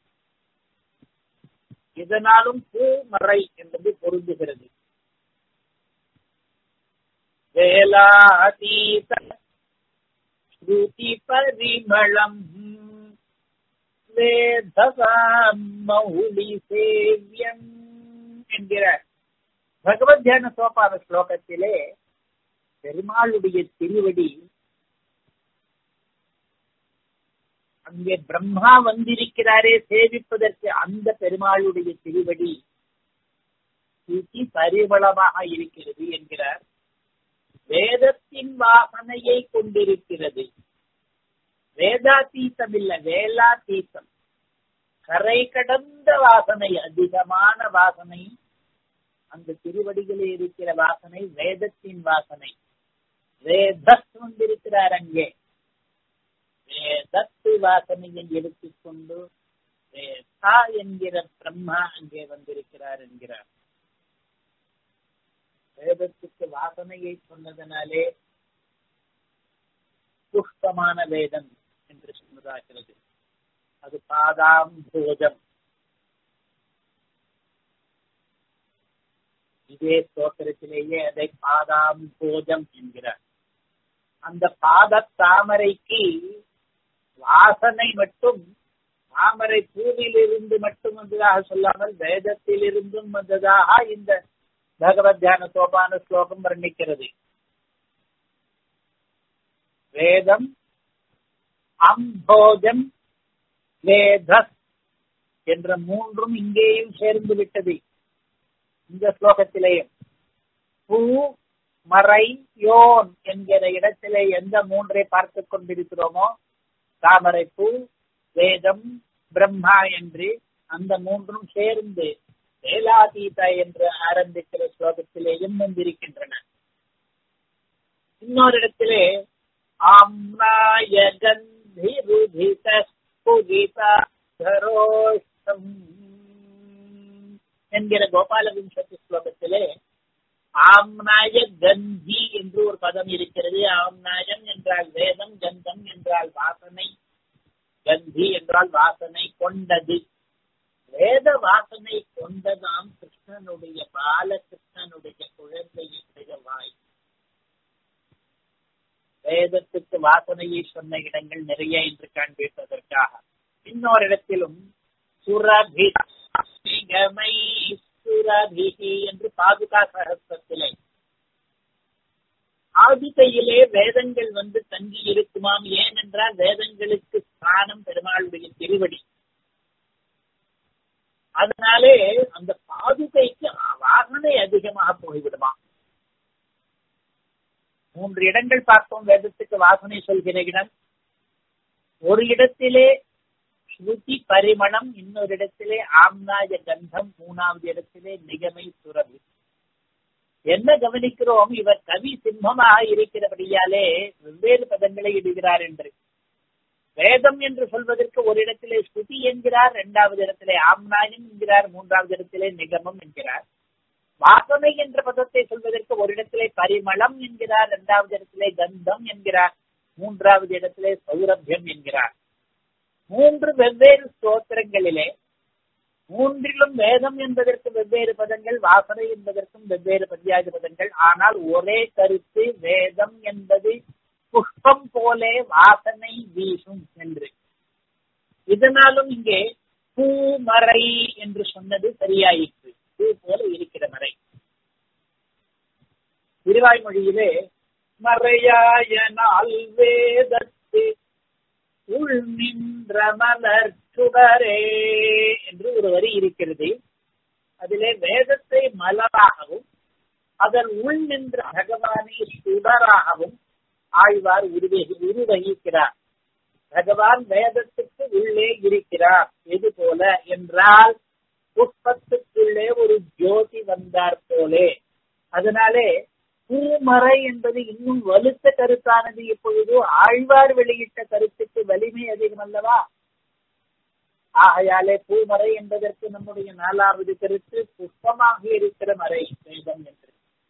இதனாலும் பூமறை என்பது பொருந்துகிறது வேலாதீத ஸ்ருதி பரிமளம் வேதசாம் மௌலி சேவியம் என்கிறார் பகவத் தியான சோபாத ஸ்லோகத்திலே பெருமாளுடைய திருவடி அங்கே பிரம்மா வந்திருக்கிறாரே சேவிப்பதற்கு அந்த பெருமாளுடைய திருவடி சுத்தி பரிவளமாக இருக்கிறது என்கிறார் வேதத்தின் வாசனையை கொண்டிருக்கிறது வேதாதீசம் இல்ல வேலாதீசம் கரை கடந்த வாசனை அதிகமான வாசனை அந்த திருவடிகளே இருக்கிற வாசனை வேதத்தின் வாசனை வேதஸ் வந்திருக்கிறார் அங்கே வேதத்து வாசனையை எடுத்துக்கொண்டு வேதா என்கிற பிரம்மா அங்கே வந்திருக்கிறார் என்கிறார் வேதத்துக்கு வாசனையை சொன்னதனாலே புஷ்பமான வேதம் என்று சொன்னதாகிறது அது பாதாம் போஜம் இதே ஸ்தோத்திரத்திலேயே அதை பாதாம் போஜம் என்கிறார் அந்த பாத தாமரைக்கு வாசனை மட்டும் தாமரை பூவிலிருந்து மட்டும் வந்ததாக சொல்லாமல் வேதத்திலிருந்தும் வந்ததாக இந்த பகவத் தியான சோபான ஸ்லோகம் வர்ணிக்கிறது வேதம் அம்போஜம் வேதஸ் என்ற மூன்றும் இங்கேயும் சேர்ந்து விட்டது இந்த ஸ்லோகத்திலேயும் பூ மறை யோன் என்கிற இடத்திலே எந்த மூன்றை பார்த்து கொண்டிருக்கிறோமோ தாமரை பூ வேதம் பிரம்மா என்று அந்த மூன்றும் சேர்ந்து வேலாதீத என்று ஆரம்பிக்கிற ஸ்லோகத்திலேயும் வந்திருக்கின்றன இன்னொரு இடத்திலே ஆம்னாய கந்திருதித ஸ்புகிதரோஷம் என்கிற கோபால விம்சதி ஸ்லோகத்திலே ஆம்னாய கந்தி என்று ஒரு பதம் இருக்கிறது ஆம்நாயம் என்றால் வேதம் கந்தம் என்றால் வாசனை கந்தி என்றால் வாசனை கொண்டது வேத வாசனை கொண்டதாம் கிருஷ்ணனுடைய பாலகிருஷ்ணனுடைய குழந்தையினுடைய வாய் வேதத்துக்கு வாசனையை சொன்ன இடங்கள் நிறைய என்று காண்பிப்பதற்காக இன்னொரு இடத்திலும் சுரபி நிகமை சுரபிகி என்று பாதுகா சகஸ்திலே ஆதிகையிலே வேதங்கள் வந்து தங்கி இருக்குமாம் ஏனென்றால் வேதங்களுக்கு ஸ்தானம் பெருமாளுடைய திருவடி அதனாலே அந்த பாதுகைக்கு வாசனை அதிகமாக போய்விடுமா மூன்று இடங்கள் பார்த்தோம் வேதத்துக்கு வாசனை சொல்கிற இடம் ஒரு இடத்திலே ஸ்ருதி பரிமணம் இன்னொரு இடத்திலே ஆம்னாய கந்தம் மூணாவது இடத்திலே நிகமை சுரபி என்ன கவனிக்கிறோம் இவர் கவி சிம்மமாக இருக்கிறபடியாலே வெவ்வேறு பதங்களை இடுகிறார் என்று வேதம் என்று சொல்வதற்கு ஒரு இடத்திலே ஸ்ருதி என்கிறார் இரண்டாவது இடத்திலே ஆம்னாயம் என்கிறார் மூன்றாவது இடத்திலே நிகமம் என்கிறார் வாசனை என்ற பதத்தை சொல்வதற்கு ஒரு இடத்திலே பரிமளம் என்கிறார் இரண்டாவது இடத்திலே கந்தம் என்கிறார் மூன்றாவது இடத்திலே சௌரபியம் என்கிறார் மூன்று வெவ்வேறு ஸ்தோத்திரங்களிலே மூன்றிலும் வேதம் என்பதற்கு வெவ்வேறு பதங்கள் வாசனை என்பதற்கும் வெவ்வேறு பரியாய பதங்கள் ஆனால் ஒரே கருத்து வேதம் என்பது புஷ்பம் போலே வாசனை வீசும் என்று இதனாலும் இங்கே பூமறை என்று சொன்னது சரியாயிற்று பூ போல இருக்கிற மறை திருவாய்மொழியிலே மறையாய நாள் வேதத்து உள் நின்ற மலர் சுடரே என்று ஒரு வரி இருக்கிறது அதிலே வேதத்தை மலராகவும் அதன் உள் நின்ற பகவானை சுடராகவும் ஆழ்வார் உருவகி உருவகிக்கிறார் பகவான் வேதத்துக்கு உள்ளே இருக்கிறார் எது போல என்றால் புஷ்பத்துக்குள்ளே ஒரு ஜோதி வந்தார் போலே அதனாலே பூமறை என்பது இன்னும் வலுத்த கருத்தானது இப்பொழுது ஆழ்வார் வெளியிட்ட கருத்துக்கு வலிமை அதிகம் அல்லவா ஆகையாலே பூமறை என்பதற்கு நம்முடைய நாலாவது கருத்து புஷ்பமாக இருக்கிற மறை வேதம் என்று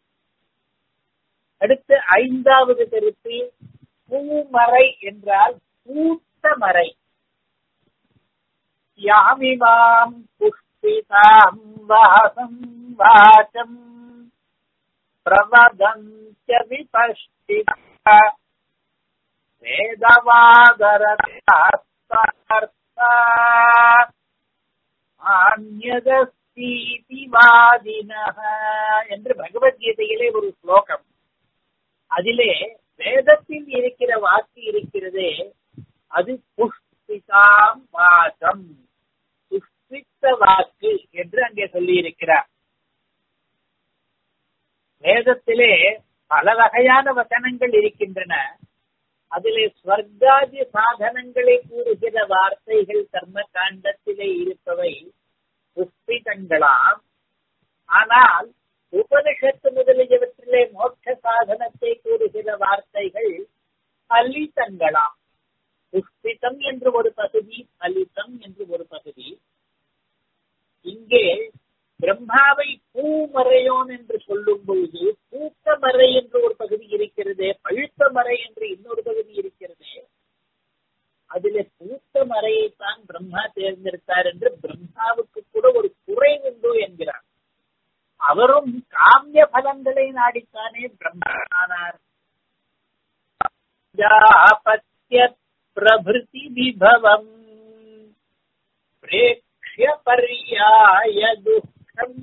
அடுத்து ஐந்தாவது கருத்து பூமறை என்றால் பூத்த மறை யாமிமாம் புஷ்பிதாம் வாசம் வாசம் பிரவதஞ்ச விபஷ்டிதா வேதவாதரத்தார்த்தா ஆன்யதஸ்தீதிவாதினः என்று பகவத்கீதையிலே ஒரு ஸ்லோகம் அதிலே வேதத்தில் இருக்கிற வாக்கு இருக்கிறதே அது புஷ்பிதாம் வாசம் புஷ்பித்த வாக்கு என்று அங்கே சொல்லி இருக்கிறார் வேதத்திலே பல வகையான வசனங்கள் இருக்கின்றன அதிலே ஸ்வர்காதி சாதனங்களை கூறுகிற வார்த்தைகள் கர்ம காண்டத்திலே இருப்பவை புஷ்பிதங்களாம் ஆனால் உபனிஷத்து முதலியவற்றிலே மோட்ச சாதனத்தை கூறுகிற வார்த்தைகள் பலிதங்களாம் புஷ்பிதம் என்று ஒரு பகுதி பலிதம் என்று ஒரு பகுதி இங்கே பிரம்மாவை பூமறையோன் என்று சொல்லும் பொழுது பூத்த மறை என்று ஒரு பகுதி இருக்கிறது பழுத்த மறை என்று இன்னொரு பகுதி இருக்கிறது அதிலே பூத்த மறையைத்தான் பிரம்மா தேர்ந்தெடுத்தார் என்று பிரம்மாவுக்கு கூட ஒரு குறை உண்டு என்கிறார் அவரும் காமிய பலன்களை நாடித்தானே பிரம்மானார் ஜாபத்ய பிரபிருதி விபவம் பிரேக்ஷ பர்யாய துக்கம்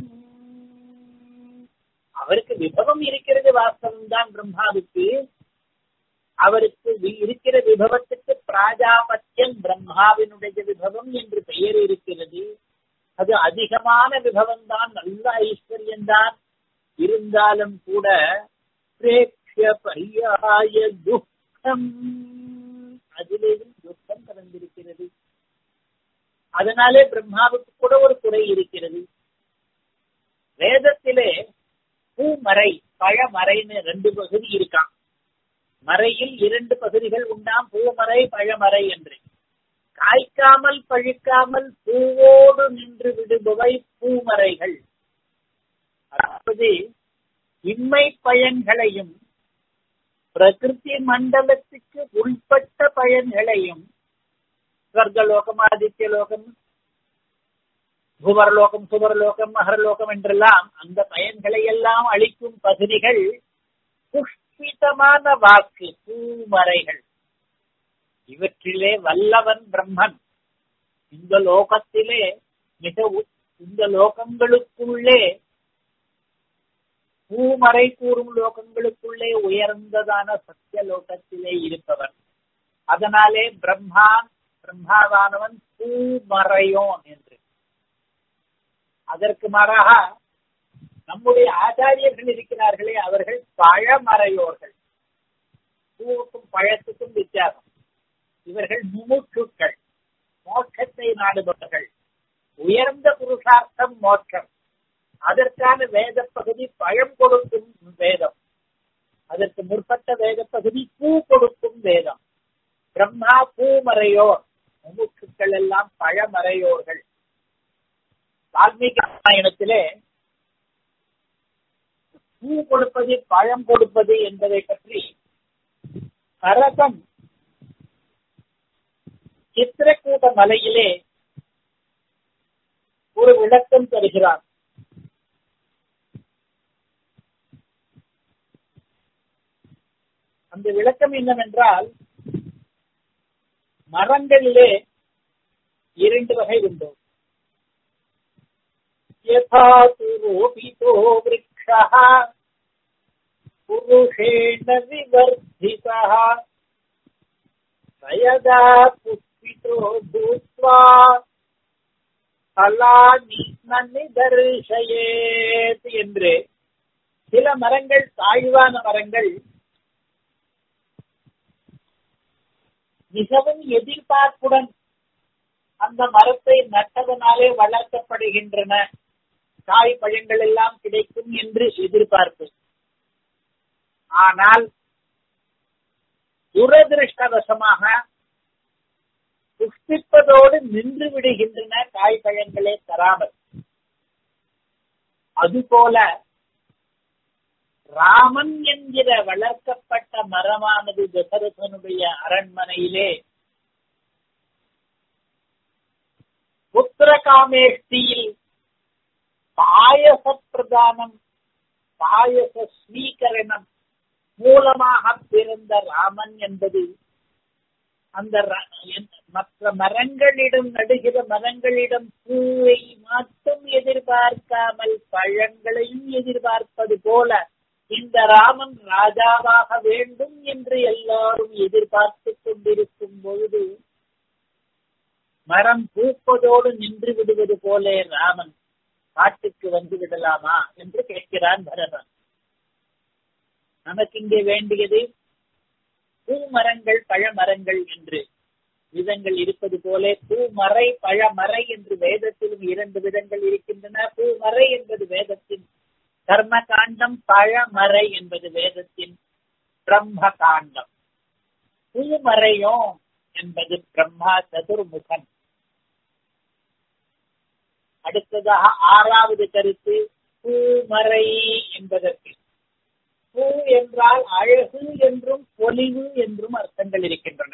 அவருக்கு விபவம் இருக்கிறது வாஸ்தவம் தான் பிரம்மாவுக்கு அவருக்கு இருக்கிற விபவத்துக்கு பிராஜாபத்தியம் பிரம்மாவினுடைய விபவம் என்று பெயர் இருக்கிறது அது அதிகமான விபவம் தான் நல்ல ஐஸ்வர்யம் தான் இருந்தாலும் கூட பிரேக்ஷ பரியாய துக்கம் அதிலேயும் துக்கம் கலந்திருக்கிறது அதனாலே பிரம்மாவுக்கு கூட ஒரு குறை இருக்கிறது வேதத்திலே பூமறை பழமறைன்னு ரெண்டு பகுதி இருக்கான் மறையில் இரண்டு பகுதிகள் உண்டாம் பூமறை பழமறை என்று காய்க்காமல் பழிக்காமல் பூவோடு நின்று விடுபவை பூமறைகள் அதாவது இம்மை பயன்களையும் பிரகிருதி மண்டலத்துக்கு உள்பட்ட பயன்களையும் ஸ்வர்கலோகம் ஆதித்ய லோகம் புவர்லோகம் சுவர்லோகம் மகரலோகம் என்றெல்லாம் அந்த பயன்களை எல்லாம் அளிக்கும் பகுதிகள் புஷ்பிதமான வாக்கு பூமறைகள் இவற்றிலே வல்லவன் பிரம்மன் இந்த லோகத்திலே மிக இந்த லோகங்களுக்குள்ளே பூமறை கூறும் லோகங்களுக்குள்ளே உயர்ந்ததான சத்திய லோகத்திலே இருப்பவன் அதனாலே பிரம்மான் பிரம்மாவானவன் பூமறையோன் என்று அதற்கு மாறாக நம்முடைய ஆச்சாரியர்கள் இருக்கிறார்களே அவர்கள் பழமறையோர்கள் பூவுக்கும் பழத்துக்கும் வித்தியாசம் இவர்கள் முமுட்சுக்கள் மோட்சத்தை நாடுபவர்கள் உயர்ந்த புருஷார்த்தம் மோட்சம் அதற்கான வேத பகுதி பழம் கொடுக்கும் வேதம் அதற்கு முற்பட்ட வேத பகுதி பூ கொடுக்கும் வேதம் பிரம்மா பூமறையோர் முமுட்சுக்கள் எல்லாம் பழமறையோர்கள் வால்மீகி ராமாயணத்திலே பூ கொடுப்பது பழம் கொடுப்பது என்பதை பற்றி பரதம் சித்திரக்கூட்ட மலையிலே ஒரு விளக்கம் தருகிறார் அந்த விளக்கம் என்னவென்றால் மரங்களிலே இரண்டு வகை உண்டு यथा पुरोहितो वृक्षः पुरुषेण विवर्धितः यदा पुष्पितो भूत्वा फलानि न நிதர்ஷயேத் என்று சில மரங்கள் தாழ்வான மரங்கள் மிகவும் எதிர்பார்ப்புடன் அந்த மரத்தை நட்டதனாலே வளர்க்கப்படுகின்றன காய் பழங்கள் எல்லாம் கிடைக்கும் என்று எதிர்பார்ப்பு ஆனால் துரதிருஷ்டவசமாக புஷ்பிப்பதோடு நின்று விடுகின்றன காய் பழங்களே தராமல் அதுபோல ராமன் என்கிற வளர்க்கப்பட்ட மரமானது தசரதனுடைய அரண்மனையிலே புத்திரகாமேஷ்டியில் பாயச பிரதானம் பாயச ஸ்வீகரணம் மூலமாக பிறந்த ராமன் என்பது அந்த மற்ற மரங்களிடம் நடுகிற மரங்களிடம் பூவை மட்டும் எதிர்பார்க்காமல் பழங்களையும் எதிர்பார்ப்பது போல இந்த ராமன் ராஜாவாக வேண்டும் என்று எல்லாரும் எதிர்பார்த்து கொண்டிருக்கும் பொழுது மரம் பூப்பதோடு நின்று விடுவது போல ராமன் காட்டுக்கு வந்து விடலாமா என்று கேட்கிறான் பரதன் நமக்கு இங்கே வேண்டியது பூமரங்கள் பழமரங்கள் என்று விதங்கள் இருப்பது போல பூமறை பழமறை என்று வேதத்திலும் இரண்டு விதங்கள் இருக்கின்றன பூமறை என்பது வேதத்தின் கர்ம காண்டம் பழமறை என்பது வேதத்தின் பிரம்ம காண்டம் பூமறையோ என்பது பிரம்மா சதுர்முகன் அடுத்ததாக ஆறாவது கருத்து பூமறை என்பதற்கு பூ என்றால் அழகு என்றும் பொலிவு என்றும் அர்த்தங்கள் இருக்கின்றன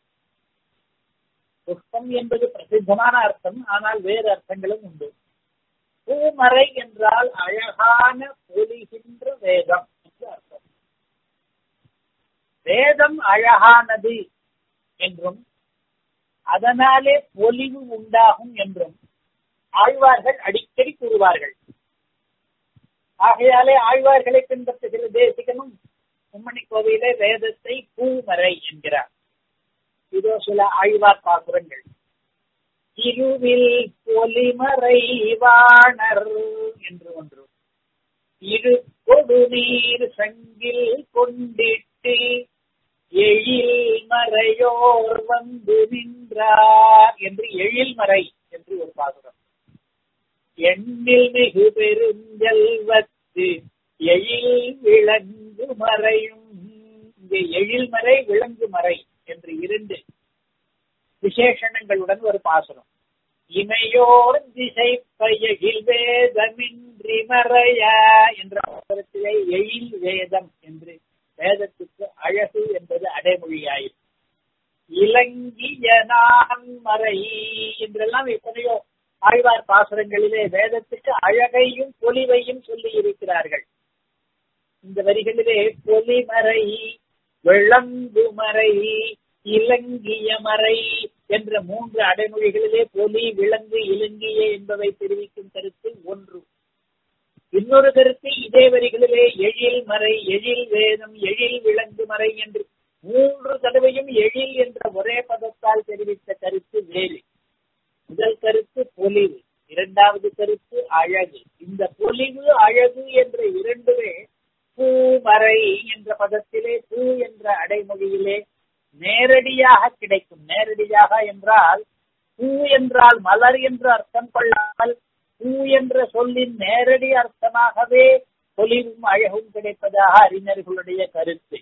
புஷ்பம் என்பது பிரசித்தமான அர்த்தம் ஆனால் வேறு அர்த்தங்களும் உண்டு பூமறை என்றால் அழகான பொலிகின்ற வேதம் என்று அர்த்தம் வேதம் அழகானது என்றும் அதனாலே பொலிவு உண்டாகும் என்றும் ஆழ்வார்கள் அடிக்கடி கூறுவார்கள் ஆகையாலே ஆழ்வார்களை பின்பற்றுகிற தேசிகனும் உம்மணி கோவிலே வேதத்தை பூமறை என்கிறார் இதோ சில ஆழ்வார் பாசுரங்கள் திருவில் பொலிமறை வாணர் என்று ஒன்று இரு கொடு நீர் சங்கில் கொண்டிட்டு எழில் மறையோர் வந்து நின்றார் என்று எழில் மறை என்று ஒரு பாசுரம் எண்ணில் மிகு பெருஞ்செல்வத்து எழில் விளங்கு மறையும் இங்கே எழில் மறை விளங்கு மறை என்று இரண்டு விசேஷணங்களுடன் ஒரு பாசுரம் இமையோர் திசை பையகில் வேதமின்றி மறைய என்ற பாசுரத்திலே எழில் வேதம் என்று வேதத்துக்கு அழகு என்பது அடைமொழியாயிற்று இலங்கிய நான் மறை என்றெல்லாம் எத்தனையோ ஆழ்வார் பாசுரங்களிலே வேதத்துக்கு அழகையும் பொலிவையும் சொல்லி இருக்கிறார்கள் இந்த வரிகளிலே பொலிமறை விளங்குமறை இலங்கிய மறை என்ற மூன்று அடைமொழிகளிலே பொலி விலங்கு இலங்கிய என்பவை தெரிவிக்கும் கருத்து ஒன்று இன்னொரு கருத்து இதே வரிகளிலே எழில் மறை எழில் வேதம் எழில் விலங்கு மறை என்று மூன்று தடவையும் எழில் என்ற ஒரே பதத்தால் தெரிவித்த கருத்து வேறு முதல் கருத்து பொலிவு இரண்டாவது கருத்து அழகு இந்த பொலிவு அழகு என்ற இரண்டுமே பூமறை என்ற பதத்திலே பூ என்ற அடைமொழியிலே நேரடியாக கிடைக்கும் நேரடியாக என்றால் பூ என்றால் மலர் என்று அர்த்தம் கொள்ளாமல் பூ என்ற சொல்லின் நேரடி அர்த்தமாகவே பொலிவும் அழகும் கிடைப்பதாக அறிஞர்களுடைய கருத்து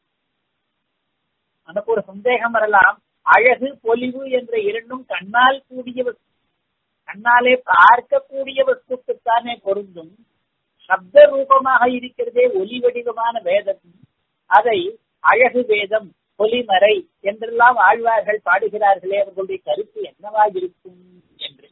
நமக்கு ஒரு சந்தேகம் வரலாம் அழகு பொலிவு என்ற இரண்டும் கண்ணால் கூடிய வஸ்து கண்ணாலே பார்க்கக்கூடிய வஸ்துக்குத்தானே பொருந்தும் சப்த ரூபமாக இருக்கிறதே ஒலி வடிவமான வேதம் அதை அழகு வேதம் பொலிமறை என்றெல்லாம் ஆழ்வார்கள் பாடுகிறார்களே அவர்களுடைய கருத்து என்னவா இருக்கும் என்று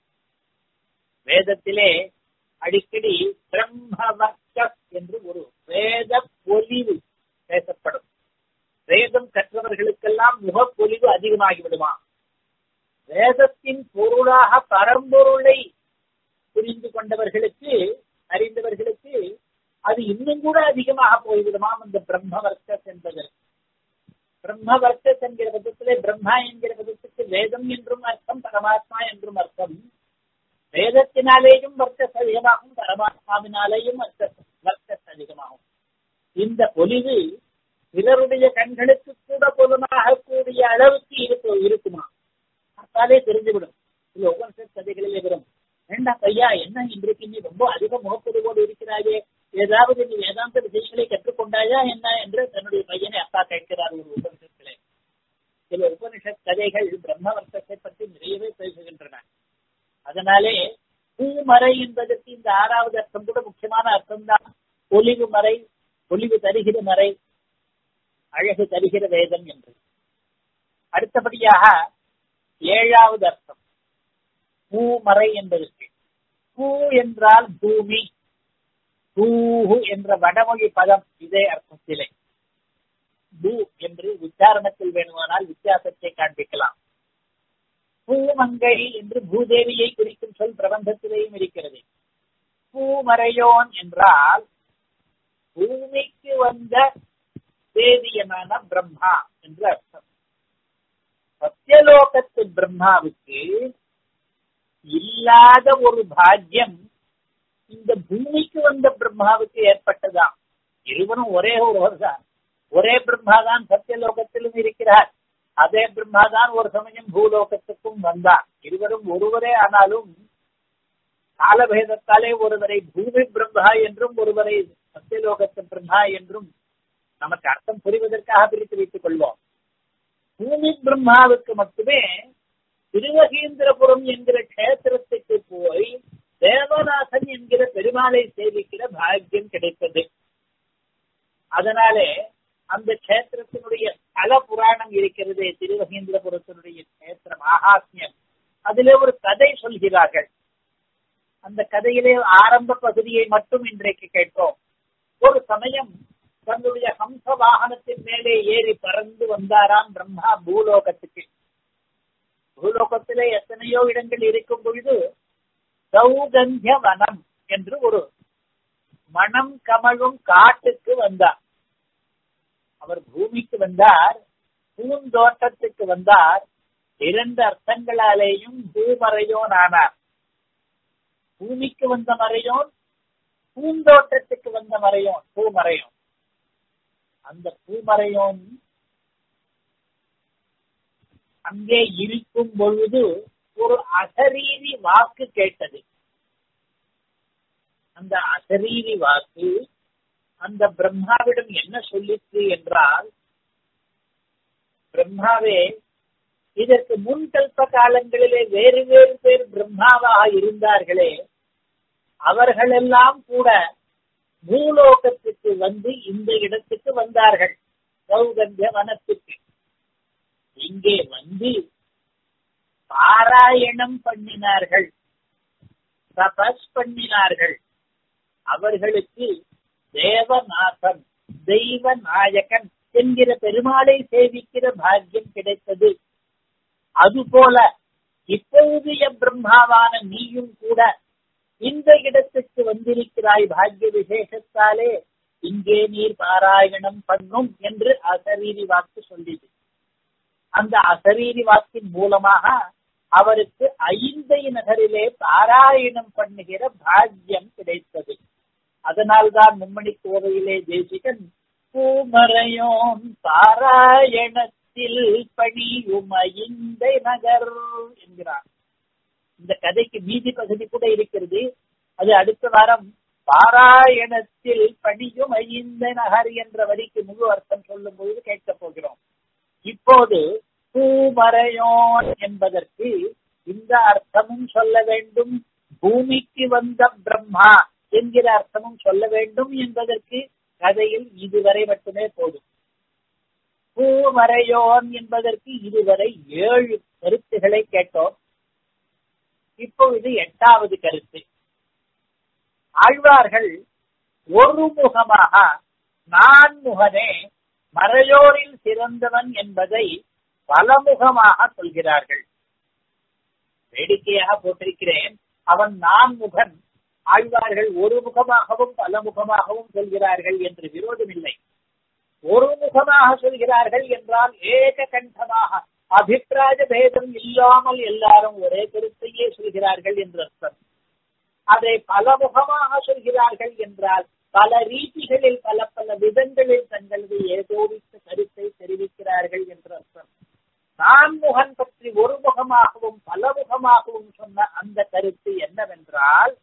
வேதத்திலே அடிக்கடி பிரம்மவர்க்க என்று ஒரு வேத பொலிவு பேசப்படும் வேதம் கற்றவர்களுக்கெல்லாம் முகப்பொலிவு அதிகமாகி விடுமா வேதத்தின் பொருளாக பரம்பொருளை புரிந்து கொண்டவர்களுக்கு அறிந்தவர்களுக்கு அது இன்னும் கூட அதிகமாக போய்விடுமாம் அந்த பிரம்மவர்க்கஸ் என்பது பிரம்மவர்க்கஸ் என்கிற பதத்திலே பிரம்மா என்கிற பதத்துக்கு வேதம் என்றும் அர்த்தம் பரமாத்மா என்றும் அர்த்தம் வேதத்தினாலேயும் வர்க்கஸ் அதிகமாகும் பரமாத்மாவினாலேயும் வர்க்கஸ் அதிகமாகும் இந்த பொலிவு பிறருடைய கண்களுக்கு கூட பொதுமாக கூடிய அளவுக்கு இருக்கு இருக்குமா பார்த்தாலே தெரிஞ்சுவிடும் சில உபனிஷத் கதைகளிலே வரும் ஏண்டா ஐயா என்ன இன்றைக்கு நீ ரொம்ப அதிக முகப்பொலிவோடு இருக்கிறாயே ஏதாவது நீ வேதாந்த விஷயங்களை கற்றுக்கொண்டாயா என்ன என்று தன்னுடைய பையனை அப்பா கேட்கிறார் ஒரு உபனிஷத்திலே சில உபனிஷத் கதைகள் பிரம்மவர்க்கத்தை பற்றி நிறையவே பேசுகின்றன அதனாலே பூமறை என்பதற்கு இந்த ஆறாவது அர்த்தம் கூட முக்கியமான அர்த்தம் தான் ஒலிவு மறை ஒலிவு தருகிற மறை அழகு தருகிற வேதம் என்று அடுத்தபடியாக ஏழாவது அர்த்தம் பூமறை என்பதற்கு பூ என்றால் பூமி பூஹு என்ற வடமொழி பதம் இதே அர்த்தத்திலே பூ என்று உச்சாரணத்தில் வேணுமானால் வித்தியாசத்தை காண்பிக்கலாம் பூமங்கை என்று பூதேவியை குறிக்கும் சொல் பிரபந்தத்திலேயும் இருக்கிறது பூமறையோன் என்றால் பூமிக்கு வந்த வேதியனான பிரம்மா என்று அர்த்தம் சத்தியலோகத்து பிரம்மாவுக்கு இல்லாத ஒரு பாக்கியம் இந்த பூமிக்கு வந்த பிரம்மாவுக்கு ஏற்பட்டதாம் இருவரும் ஒரே ஒருவர் தான் ஒரே பிரம்மா தான் சத்தியலோகத்திலும் இருக்கிறார் அதே பிரம்மா தான் ஒரு சமயம் பூலோகத்துக்கும் வந்தார் இருவரும் ஒருவரே ஆனாலும் காலபேதத்தாலே ஒருவரை பூமி பிரம்மா என்றும் ஒருவரை சத்தியலோகத்து பிரம்மா என்றும் நமக்கு அர்த்தம் புரிவதற்காக பிரித்து வைத்துக் கொள்வோம் பூமி பிரம்மாவுக்கு மட்டுமே திருவகீந்திரபுரம் என்கிற கஷேத்திரத்துக்கு போய் தேவநாதன் என்கிற பெருமாளை சேவிக்கிற பாக்கியம் கிடைத்தது அதனாலே அந்த கஷேத்திரத்தினுடைய ஸ்தல புராணம் இருக்கிறது திருவகீந்திரபுரத்தினுடைய கஷேத்திர மகாத்மியம் அதிலே ஒரு கதை சொல்கிறார்கள் அந்த கதையிலே ஆரம்ப பகுதியை மட்டும் இன்றைக்கு கேட்போம் ஒரு சமயம் தன்னுடைய ஹம்ச வாகனத்தின் மேலே ஏறி பறந்து வந்தாராம் பிரம்மா பூலோகத்துக்கு பூலோகத்திலே எத்தனையோ இடங்கள் இருக்கும் பொழுது சௌகந்திய வனம் என்று ஒரு மனம் கமழும் காட்டுக்கு வந்தார் அவர் பூமிக்கு வந்தார் பூந்தோட்டத்துக்கு வந்தார் இரண்டு அர்த்தங்களாலேயும் பூமறையோன் ஆனார் பூமிக்கு வந்த மறையோன் பூந்தோட்டத்துக்கு வந்த மறையோன் பூமறையோன் அந்த பூமறையோன் அங்கே இருக்கும் பொழுது ஒரு அசரீரி வாக்கு கேட்டது அந்த அசரீரி வாக்கு அந்த பிரம்மாவிடம் என்ன சொல்லிற்று என்றால் பிரம்மாவே இதற்கு முன் கல்ப காலங்களிலே வேறு வேறு பேர் பிரம்மாவாக இருந்தார்களே அவர்களெல்லாம் கூட பூலோகத்துக்கு வந்து இந்த இடத்துக்கு வந்தார்கள் சௌகந்திய வனத்துக்கு இங்கே வந்து பாராயணம் பண்ணினார்கள் தபஸ் பண்ணினார்கள் அவர்களுக்கு தேவநாதன் தெய்வ நாயகன் என்கிற பெருமாளை சேவிக்கிற பாக்கியம் கிடைத்தது அதுபோல இப்போதைய பிரம்மாவான நீயும் கூட இந்த இடத்துக்கு வந்திருக்கிறாய் பாக்கிய விசேஷத்தாலே இங்கே நீர் பாராயணம் பண்ணும் என்று அசரீரி வாக்கு சொல்லிது அந்த அசரீரி வாக்கின் மூலமாக அவருக்கு ஐந்தை நகரிலே பாராயணம் பண்ணுகிற பாக்கியம் கிடைத்தது அதனால்தான் மும்மணி கோவையிலே தேசிகன் பூமரையோன் பாராயணத்தில் பணியும் ஐந்தை நகர் என்கிறார் இந்த கதைக்கு மீதி பகுதி கூட இருக்கிறது அது அடுத்த வாரம் பாராயணத்தில் பணியும் ஐந்த நகர் என்ற வரிக்கு முழு அர்த்தம் சொல்லும் பொழுது கேட்கப் போகிறோம் இப்போது பூமரையோன் என்பதற்கு இந்த அர்த்தமும் சொல்ல வேண்டும் பூமிக்கு வந்த பிரம்மா என்கிற அர்த்தமும் சொல்ல வேண்டும் என்பதற்கு கதையில் இதுவரை மட்டுமே போதும் பூமரையோன் என்பதற்கு இதுவரை ஏழு கருத்துகளை கேட்டோம் இப்பொழுது எட்டாவது கருத்து ஆழ்வார்கள் ஒரு முகமாக நான் முகனே மறையோரில் சிறந்தவன் என்பதை பலமுகமாக சொல்கிறார்கள் வேடிக்கையாக போட்டிருக்கிறேன் அவன் நான் முகன் ஆழ்வார்கள் ஒரு முகமாகவும் பல முகமாகவும் சொல்கிறார்கள் என்று விரோதமில்லை ஒரு முகமாக சொல்கிறார்கள் என்றால் ஏக கண்டமாக அபிப்பிராய பேதம் இல்லாமல் எல்லாரும் ஒரே கருத்தையே சொல்கிறார்கள் என்று அர்த்தம் அதை பலமுகமாக சொல்கிறார்கள் என்றால் பல ரீதிகளில் பல பல விதங்களில் தங்களது ஏகோபித்த கருத்தை தெரிவிக்கிறார்கள் என்று அர்த்தம் நான் முகன் பற்றி ஒரு முகமாகவும் பலமுகமாகவும் சொன்ன அந்த கருத்து என்னவென்றால்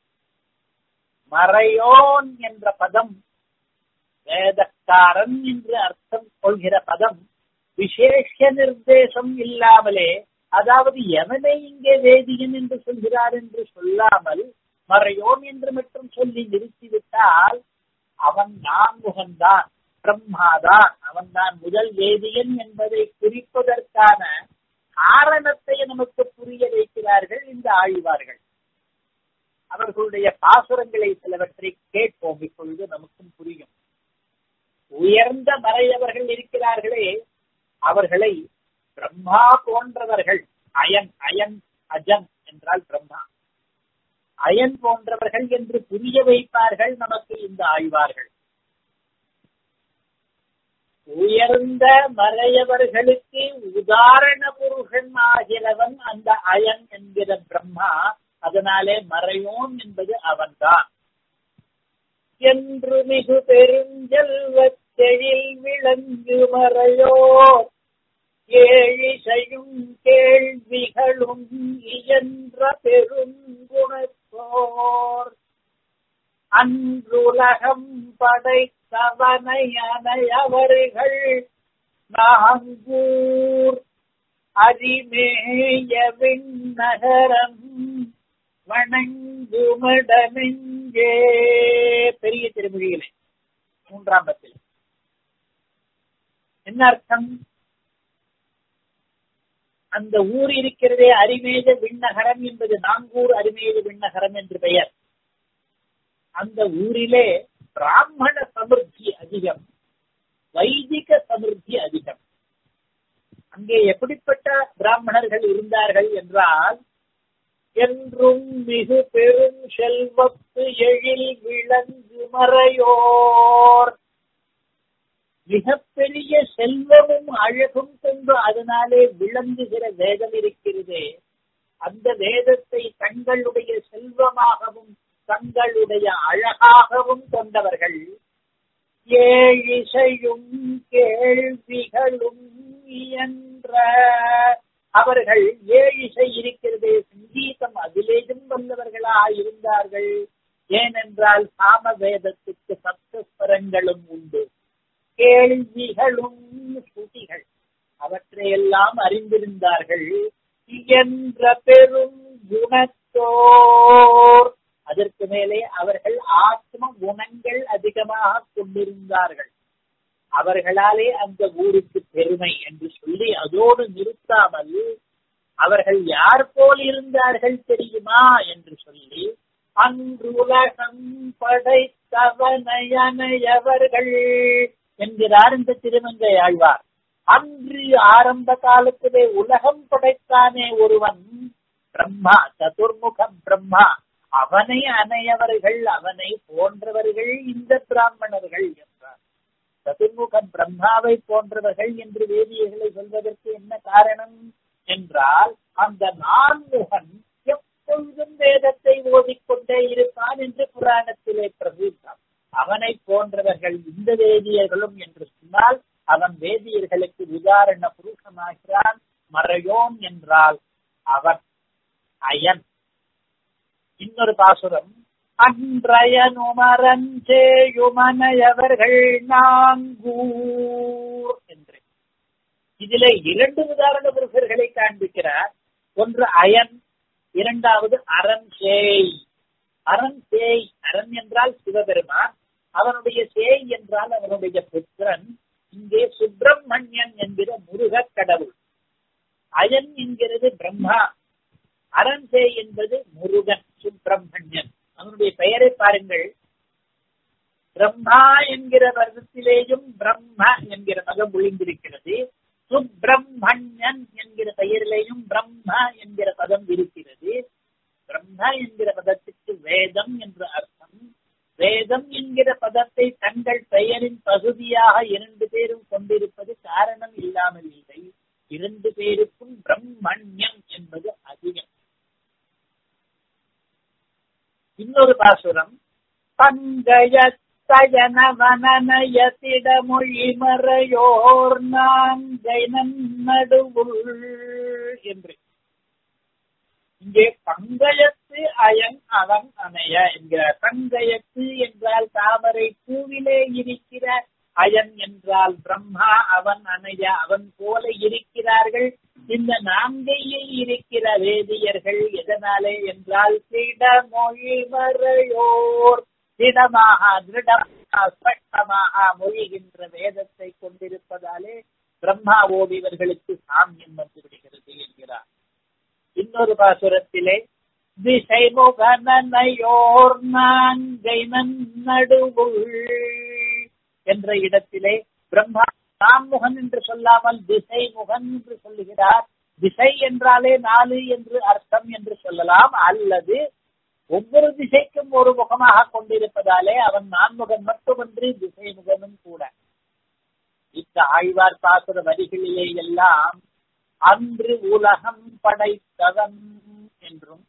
மறையோன் என்ற பதம் வேதக்காரன் என்று அர்த்தம் கொள்கிற பதம் விசேஷ நிர்தேசம் இல்லாமலே அதாவது எவனை இங்கே வேதியன் என்று சொல்கிறார் என்று சொல்லாமல் மறையோன் என்று மட்டும் சொல்லி நிறுத்திவிட்டால் அவன் நான்முகன்தான் பிரம்மாதான் அவன் தான் முதல் வேதியன் என்பதை குறிப்பதற்கான காரணத்தை நமக்கு புரிய வைக்கிறார்கள் இந்த ஆழ்வார்கள் அவர்களுடைய பாசுரங்களை சிலவற்றை கேட்போம் இப்பொழுது நமக்கும் புரியும் உயர்ந்த மறையவர்கள் இருக்கிறார்களே அவர்களை பிரம்மா போன்றவர்கள் அயன் அயன் அஜன் என்றால் பிரம்மா அயன் போன்றவர்கள் என்று புரிய வைப்பார்கள் நமக்கு இந்த ஆழ்வார்கள் உயர்ந்த மறையவர்களுக்கு உதாரண புருஷன் ஆகிறவன் அந்த அயன் என்கிற பிரம்மா அதனாலே மறையோன் என்பது அவன்தான் என்று மிகு பெருஞ்செல்வத்தெழில் விளங்கு மறையோ ஏழிசையும் கேள்விகளும் இயன்ற பெருங்குணத்தோர் அன்றுலகம் படைத்தவனை அனையவர்கள் நாங்கூர் அரிமேய விண்ணகரம் வணங்குமடமெஞ்சே பெரிய திருமொழிகளே மூன்றாம் பத்தில் என்ன அர்த்தம் அந்த ஊர் இருக்கிறதே அரிமேத விண்ணகரம் என்பது நாங்கூர் அரிமேத விண்ணகரம் என்று பெயர் அந்த ஊரிலே பிராமண சமிருத்தி அதிகம் வைதிக சமிருத்தி அதிகம் அங்கே எப்படிப்பட்ட பிராமணர்கள் இருந்தார்கள் என்றால் என்றும் மிகு பெரும் செல்வத்து எழில் விளங்கு மறையோர் மிகப்பெரிய செல்வமும் அழகும் கொண்டு அதனாலே விளங்குகிற வேதம் இருக்கிறதே அந்த வேதத்தை தங்களுடைய செல்வமாகவும் தங்களுடைய அழகாகவும் கொண்டவர்கள் ஏழிசையும் கேள்விகளும் என்ற அவர்கள் ஏழிசை இருக்கிறதே சங்கீதம் அதிலேயும் வந்தவர்களா இருந்தார்கள் ஏனென்றால் சாம வேதத்துக்கு சப்தஸ்வரங்களும் உண்டு கேள்விகளும் ஸ்ருதிகள் அவற்றையெல்லாம் அறிந்திருந்தார்கள் என்ற பெரும் குணத்தோர் அதற்கு மேலே அவர்கள் ஆத்ம குணங்கள் அதிகமாக கொண்டிருந்தார்கள் அவர்களாலே அந்த ஊருக்கு பெருமை என்று சொல்லி அதோடு நிறுத்தாமல் அவர்கள் யார் போல் இருந்தார்கள் தெரியுமா என்று சொல்லி அன்று உலகம் படைத்தவனையனையவர்கள் என்கிறார் இந்த திருமங்கை ஆழ்வார் அன்று ஆரம்ப காலத்திலே உலகம் படைத்தானே ஒருவன் பிரம்மா சதுர்முகம் பிரம்மா அவனை அணையவர்கள் அவனை போன்றவர்கள் இந்த பிராமணர்கள் என்றார் சதுர்முகம் பிரம்மாவை போன்றவர்கள் என்று வேதியர்களை சொல்வதற்கு என்ன காரணம் என்றால் அந்த நான்முகன் எப்பொழுதும் வேதத்தை ஓதிக்கொண்டே இருப்பான் என்று புராணத்திலே பிரசித்தம் அவனை போன்றவர்கள் இந்த வேதியர்களும் என்று சொன்னால் அவன் வேதியர்களுக்கு உதாரண புருஷமாகிறான் மறையோன் என்றால் அவன் அயன் இன்னொரு பாசுரம் அன்றையனுமரஞ்சேயுமனையவர்கள் நாங்கூர் என்று இதிலே இரண்டு உதாரண புருஷர்களை காண்பிக்கிறார் ஒன்று அயன் இரண்டாவது அரண் சேய் அரண் சேய் அரண் என்றால் சிவபெருமான் அவனுடைய சேய் என்றால் அவனுடைய புத்திரன் இங்கே சுப்பிரமணியன் என்கிற முருகக் கடவுள் அயன் என்கிறது பிரம்மா அரண்சே என்பது முருகன் சுப்பிரமணியன் அவனுடைய பெயரை பாருங்கள் பிரம்மா என்கிற வருடத்திலேயும் பிரம்ம என்கிற பதம் ஒளிந்திருக்கிறது சுப்பிரமணியன் என்கிற பெயரிலேயும் பிரம்ம என்கிற பதம் இருக்கிறது பிரம்ம என்கிற பதத்துக்கு வேதம் என்று அர்த்தம் வேதம் என்கிற பதத்தை தங்கள் பெயரின் பகுதியாக இரண்டு பேரும் கொண்டிருப்பது காரணம் இல்லாமல் இல்லை இரண்டு பேருக்கும் பிரம்மண்யம் என்பது அதிகம் இன்னொரு பாசுரம் பங்கய தயனவனயத்திடமொழி மறையோர் நாங்கை நடுவுள் என்று இங்கே பங்கயத்து அயன் அவன் அணைய என்கிறார் பங்கயத்து என்றால் தாமரை பூவிலே இருக்கிற அயன் என்றால் பிரம்மா அவன் அணைய அவன் போல இருக்கிறார்கள் இந்த நான்கையில் இருக்கிற வேதியர்கள் எதனாலே என்றால் திடமொழி மறையோர் திடமாக திருடமாக ஸ்பஷ்டமாக மொழிகின்ற வேதத்தை கொண்டிருப்பதாலே பிரம்மாவோடு இவர்களுக்கு சாமியம் வந்து விடுகிறது என்கிறார் இன்னொரு பாசுரத்திலே திசை முகனையோர் நான்கை நடுவுள் என்ற இடத்திலே பிரம்மா நான்முகன் என்று சொல்லாமல் திசை முகன் என்று சொல்லுகிறார் திசை என்றாலே நாலு என்று அர்த்தம் என்று சொல்லலாம் அல்லது ஒவ்வொரு திசைக்கும் ஒரு முகமாக கொண்டிருப்பதாலே அவன் நான்முகன் மட்டுமன்றி திசை முகனும் கூட இந்த ஆழ்வார் பாசுர வரிகளிலே எல்லாம் அன்று உலகம் படைத்தவன் என்றும்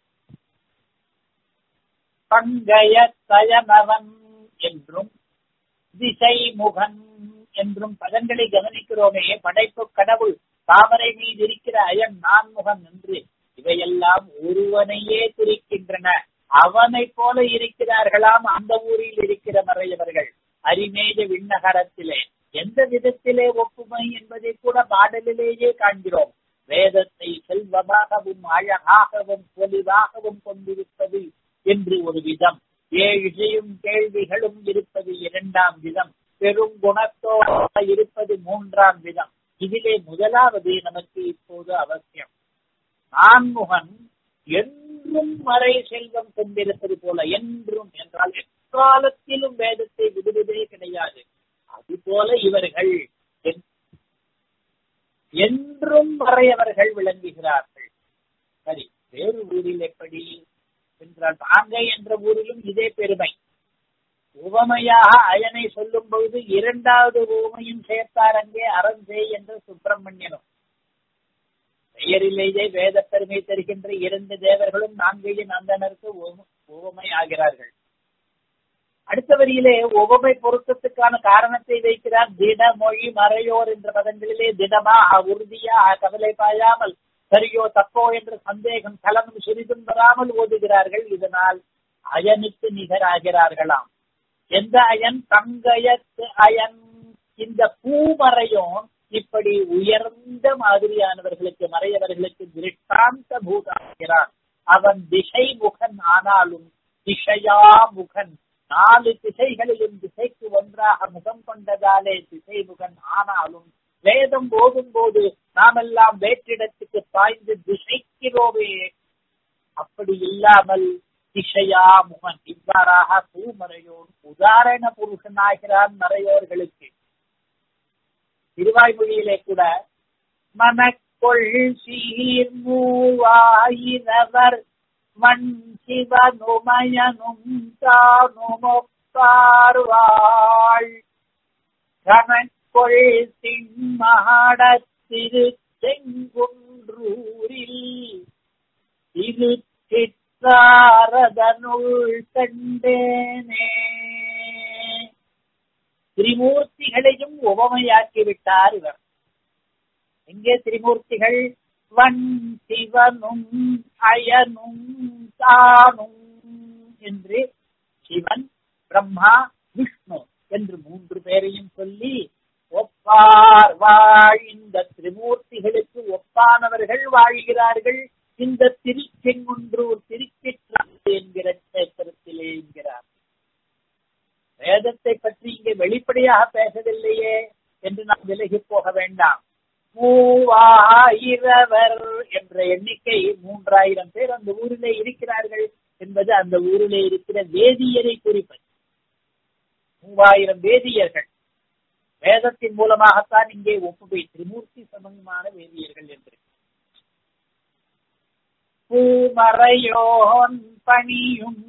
பங்கைய தயனவன் என்றும் திசை முகன் என்றும் பதங்களை கவனிக்கிறோமே படைப்பு கடவுள் தாமரை மீது இருக்கிற அயன் நான்முகன் என்று இவையெல்லாம் ஒருவனையே குறிக்கின்றன அவனை போல இருக்கிறார்களாம் அந்த ஊரில் இருக்கிற மறையவர்கள் அரிமேஜ விண்ணகரத்திலே எந்த விதத்திலே ஒப்புமை என்பதை கூட பாடலிலேயே காண்கிறோம் வேதத்தை செல்வமாகவும் அழகாகவும் பொலிவாகவும் கொண்டிருப்பது என்று ஒரு விதம் ஏழையும் கேள்விகளும் இருப்பது இரண்டாம் விதம் பெரும் குணத்தோடு இருப்பது மூன்றாம் விதம் இதிலே முதலாவது நமக்கு இப்போது அவசியம் நான்முகன் என்றும் மறை செல்வம் கொண்டிருப்பது போல என்றும் என்றால் எக்காலத்திலும் வேதத்தை விடுவதே கிடையாது அதுபோல இவர்கள் என்றும் மறையவர்கள் விளங்குகிறார்கள் சரி வேறு ஊரில் எப்படி என்றால் பாங்கை என்ற ஊரிலும் இதே பெருமை உவமையாக அயனை சொல்லும் பொழுது இரண்டாவது உவமையும் சேர்த்தார் அங்கே அரஞ்சே என்ற சுப்பிரமணியனும் பெயரிலேயே வேத பெருமை தருகின்ற இரண்டு தேவர்களும் நான்கையின் அந்தனருக்கு உவமை ஆகிறார்கள் அடுத்த வரியிலே உவமை பொருத்தத்துக்கான காரணத்தை வைக்கிறார் திடமொழி மறையோர் என்ற பதங்களிலே திடமா உறுதியா கவலை பாயாமல் சரியோ தப்போ என்ற சந்தேகம் கலனும் சிறிதும் வராமல் ஓதுகிறார்கள் இதனால் அயனுக்கு நிகராகிறார்களாம் எந்த அயன் தங்கயத்து அயன் இந்த பூமறையும் இப்படி உயர்ந்த மாதிரியானவர்களுக்கு மறையவர்களுக்கு திருஷ்டாந்த பூதாகிறான் அவன் திசை முகன் ஆனாலும் திசையா முகன் நாலு திசைகளிலும் திசைக்கு ஒன்றாக முகம் கொண்டதாலே திசை முகன் ஆனாலும் வேதம் போதும் போது நாமெல்லாம் வேற்றிடத்துக்கு பாய்ந்து திசைக்கிறோமே அப்படி இல்லாமல் திசையா முகன் இவ்வாறாக பூமறையோன் உதாரண புருஷனாகிறான் மறையோர்களுக்கு திருவாய்மொழியிலே கூட மனக்கொள் சீர் மூவாயிரவர் மண் சிவனுமயனும் தானுமொப்பார்வாள் கணக்கொள் திண்மகாட திரு செங்குன்றூரில் திரு சிற்றாரதனுள் கண்டேனே திரிமூர்த்திகளையும் உபமையாக்கி விட்டார் இவர் எங்கே திரிமூர்த்திகள் வன் சிவனும் அயனும் தானும் என்று சிவன் பிரம்மா விஷ்ணு என்று மூன்று பேரையும் சொல்லி ஒப்பார் வாழ் இந்த திரிமூர்த்திகளுக்கு ஒப்பானவர்கள் வாழ்கிறார்கள் இந்த திருச்செங்குன்றூர் திருச்சிற்றாறு என்கிற கஷேத்திரத்திலே என்கிறார் வேதத்தை பற்றி இங்கே வெளிப்படையாக பேசவில்லையே என்று நாம் விலகி போக வேண்டாம் மூவாயிரவர் என்ற எண்ணிக்கை மூன்றாயிரம் பேர் அந்த ஊரிலே இருக்கிறார்கள் என்பது அந்த ஊரிலே இருக்கிற வேதியரை குறிப்பது மூவாயிரம் வேதியர்கள் வேதத்தின் மூலமாகத்தான் இங்கே ஒப்புகை திரிமூர்த்தி சமமான வேதியர்கள் என்று பூமறையோன் பணியும்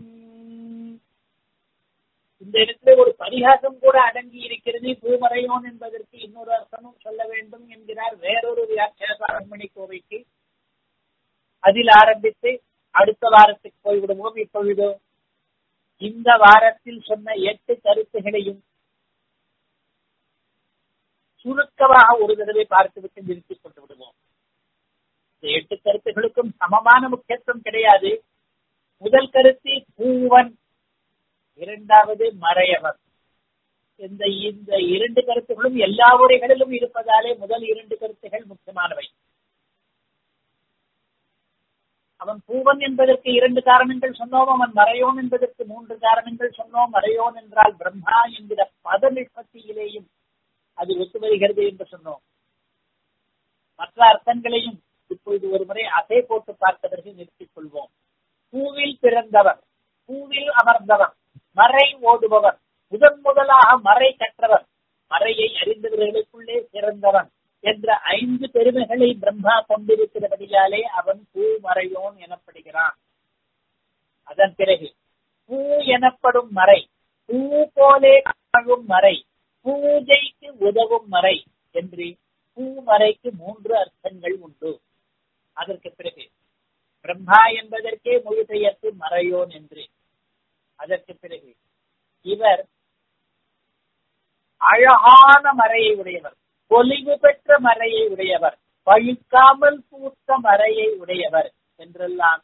இந்த இடத்துல ஒரு பரிகாசம் கூட அடங்கி இருக்கிறது பூமறையோன் என்பதற்கு இன்னொரு அர்த்தமும் சொல்ல வேண்டும் என்கிறார் வேறொரு வியாக்கியாசாரமணி கோவைக்கு அதில் ஆரம்பித்து அடுத்த வாரத்துக்கு போய்விடுவோம் இப்பொழுது இந்த வாரத்தில் சொன்ன எட்டு கருத்துகளையும் சுருக்கமாக ஒரு தடவை பார்த்துவிட்டு நிறுத்திக் கொண்டு விடுவோம் இந்த எட்டு கருத்துகளுக்கும் சமமான முக்கியத்துவம் கிடையாது முதல் கருத்து பூவன் இரண்டாவது மறையவர் இந்த இந்த இரண்டு கருத்துகளும் எல்லா உரைகளிலும் இருப்பதாலே முதல் இரண்டு கருத்துகள் முக்கியமானவை அவன் பூவன் என்பதற்கு இரண்டு காரணங்கள் சொன்னோம் அவன் மறையோன் என்பதற்கு மூன்று காரணங்கள் சொன்னோம் மறையோன் என்றால் பிரம்மா என்கிற பத நிற்பத்தியிலேயும் அது ஒத்து வருகிறது என்று சொன்னோம் மற்ற அர்த்தங்களையும் இப்பொழுது ஒரு முறை அசை போட்டு பார்ப்பதற்கு நிறுத்திக் கொள்வோம் பூவில் பிறந்தவர் பூவில் அமர்ந்தவர் மறை ஓடுபவர் முதன் முதலாக மறை கற்றவர் மறையை அறிந்தவர்களுக்குள்ளே சிறந்தவன் என்ற ஐந்து பெருமைகளை பிரம்மா கொண்டிருக்கிறபடியாலே அவன் பூமறையோன் எனப்படுகிறான் அதன் பிறகு பூ எனப்படும் மறை பூ போலே காணும் மறை பூஜைக்கு உதவும் மறை என்று பூமறைக்கு மூன்று அர்த்தங்கள் உண்டு அதற்கு பிறகு பிரம்மா என்பதற்கே மொழிபெயர்த்து மறையோன் என்று அதற்கு பிறகு இவர் அழகான மறையை உடையவர் பொலிவு பெற்ற மறையை உடையவர் பழுக்காமல் பூத்த மறையை உடையவர் என்றெல்லாம்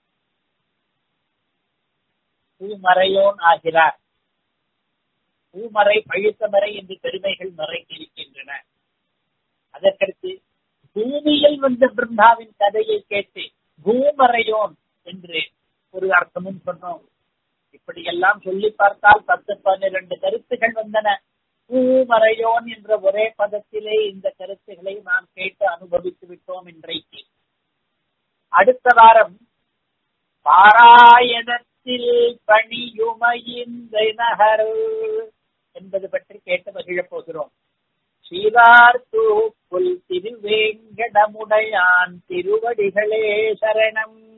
பூமறையோன் ஆகிறார் பூமறை பழுத்த மறை என்று பெருமைகள் மறைக்கு இருக்கின்றன அதற்கடுத்து பூமியில் வந்த பிரம்மாவின் கதையை கேட்டு பூமறையோன் என்று ஒரு அர்த்தமும் சொன்னோம் இப்படியெல்லாம் சொல்லி பார்த்தால் பத்து பன்னிரண்டு கருத்துகள் வந்தன பூமறையோன் என்ற ஒரே பதத்திலே இந்த கருத்துக்களை நாம் கேட்டு அனுபவித்து விட்டோம் இன்றைக்கு அடுத்த வாரம் பாராயணத்தில் பணியுமைந்த நகர் என்பது பற்றி கேட்டு மகிழப் போகிறோம் ஸ்ரீவார்த்தூப்புல் திருவேங்கடமுடையான் திருவடிகளே சரணம்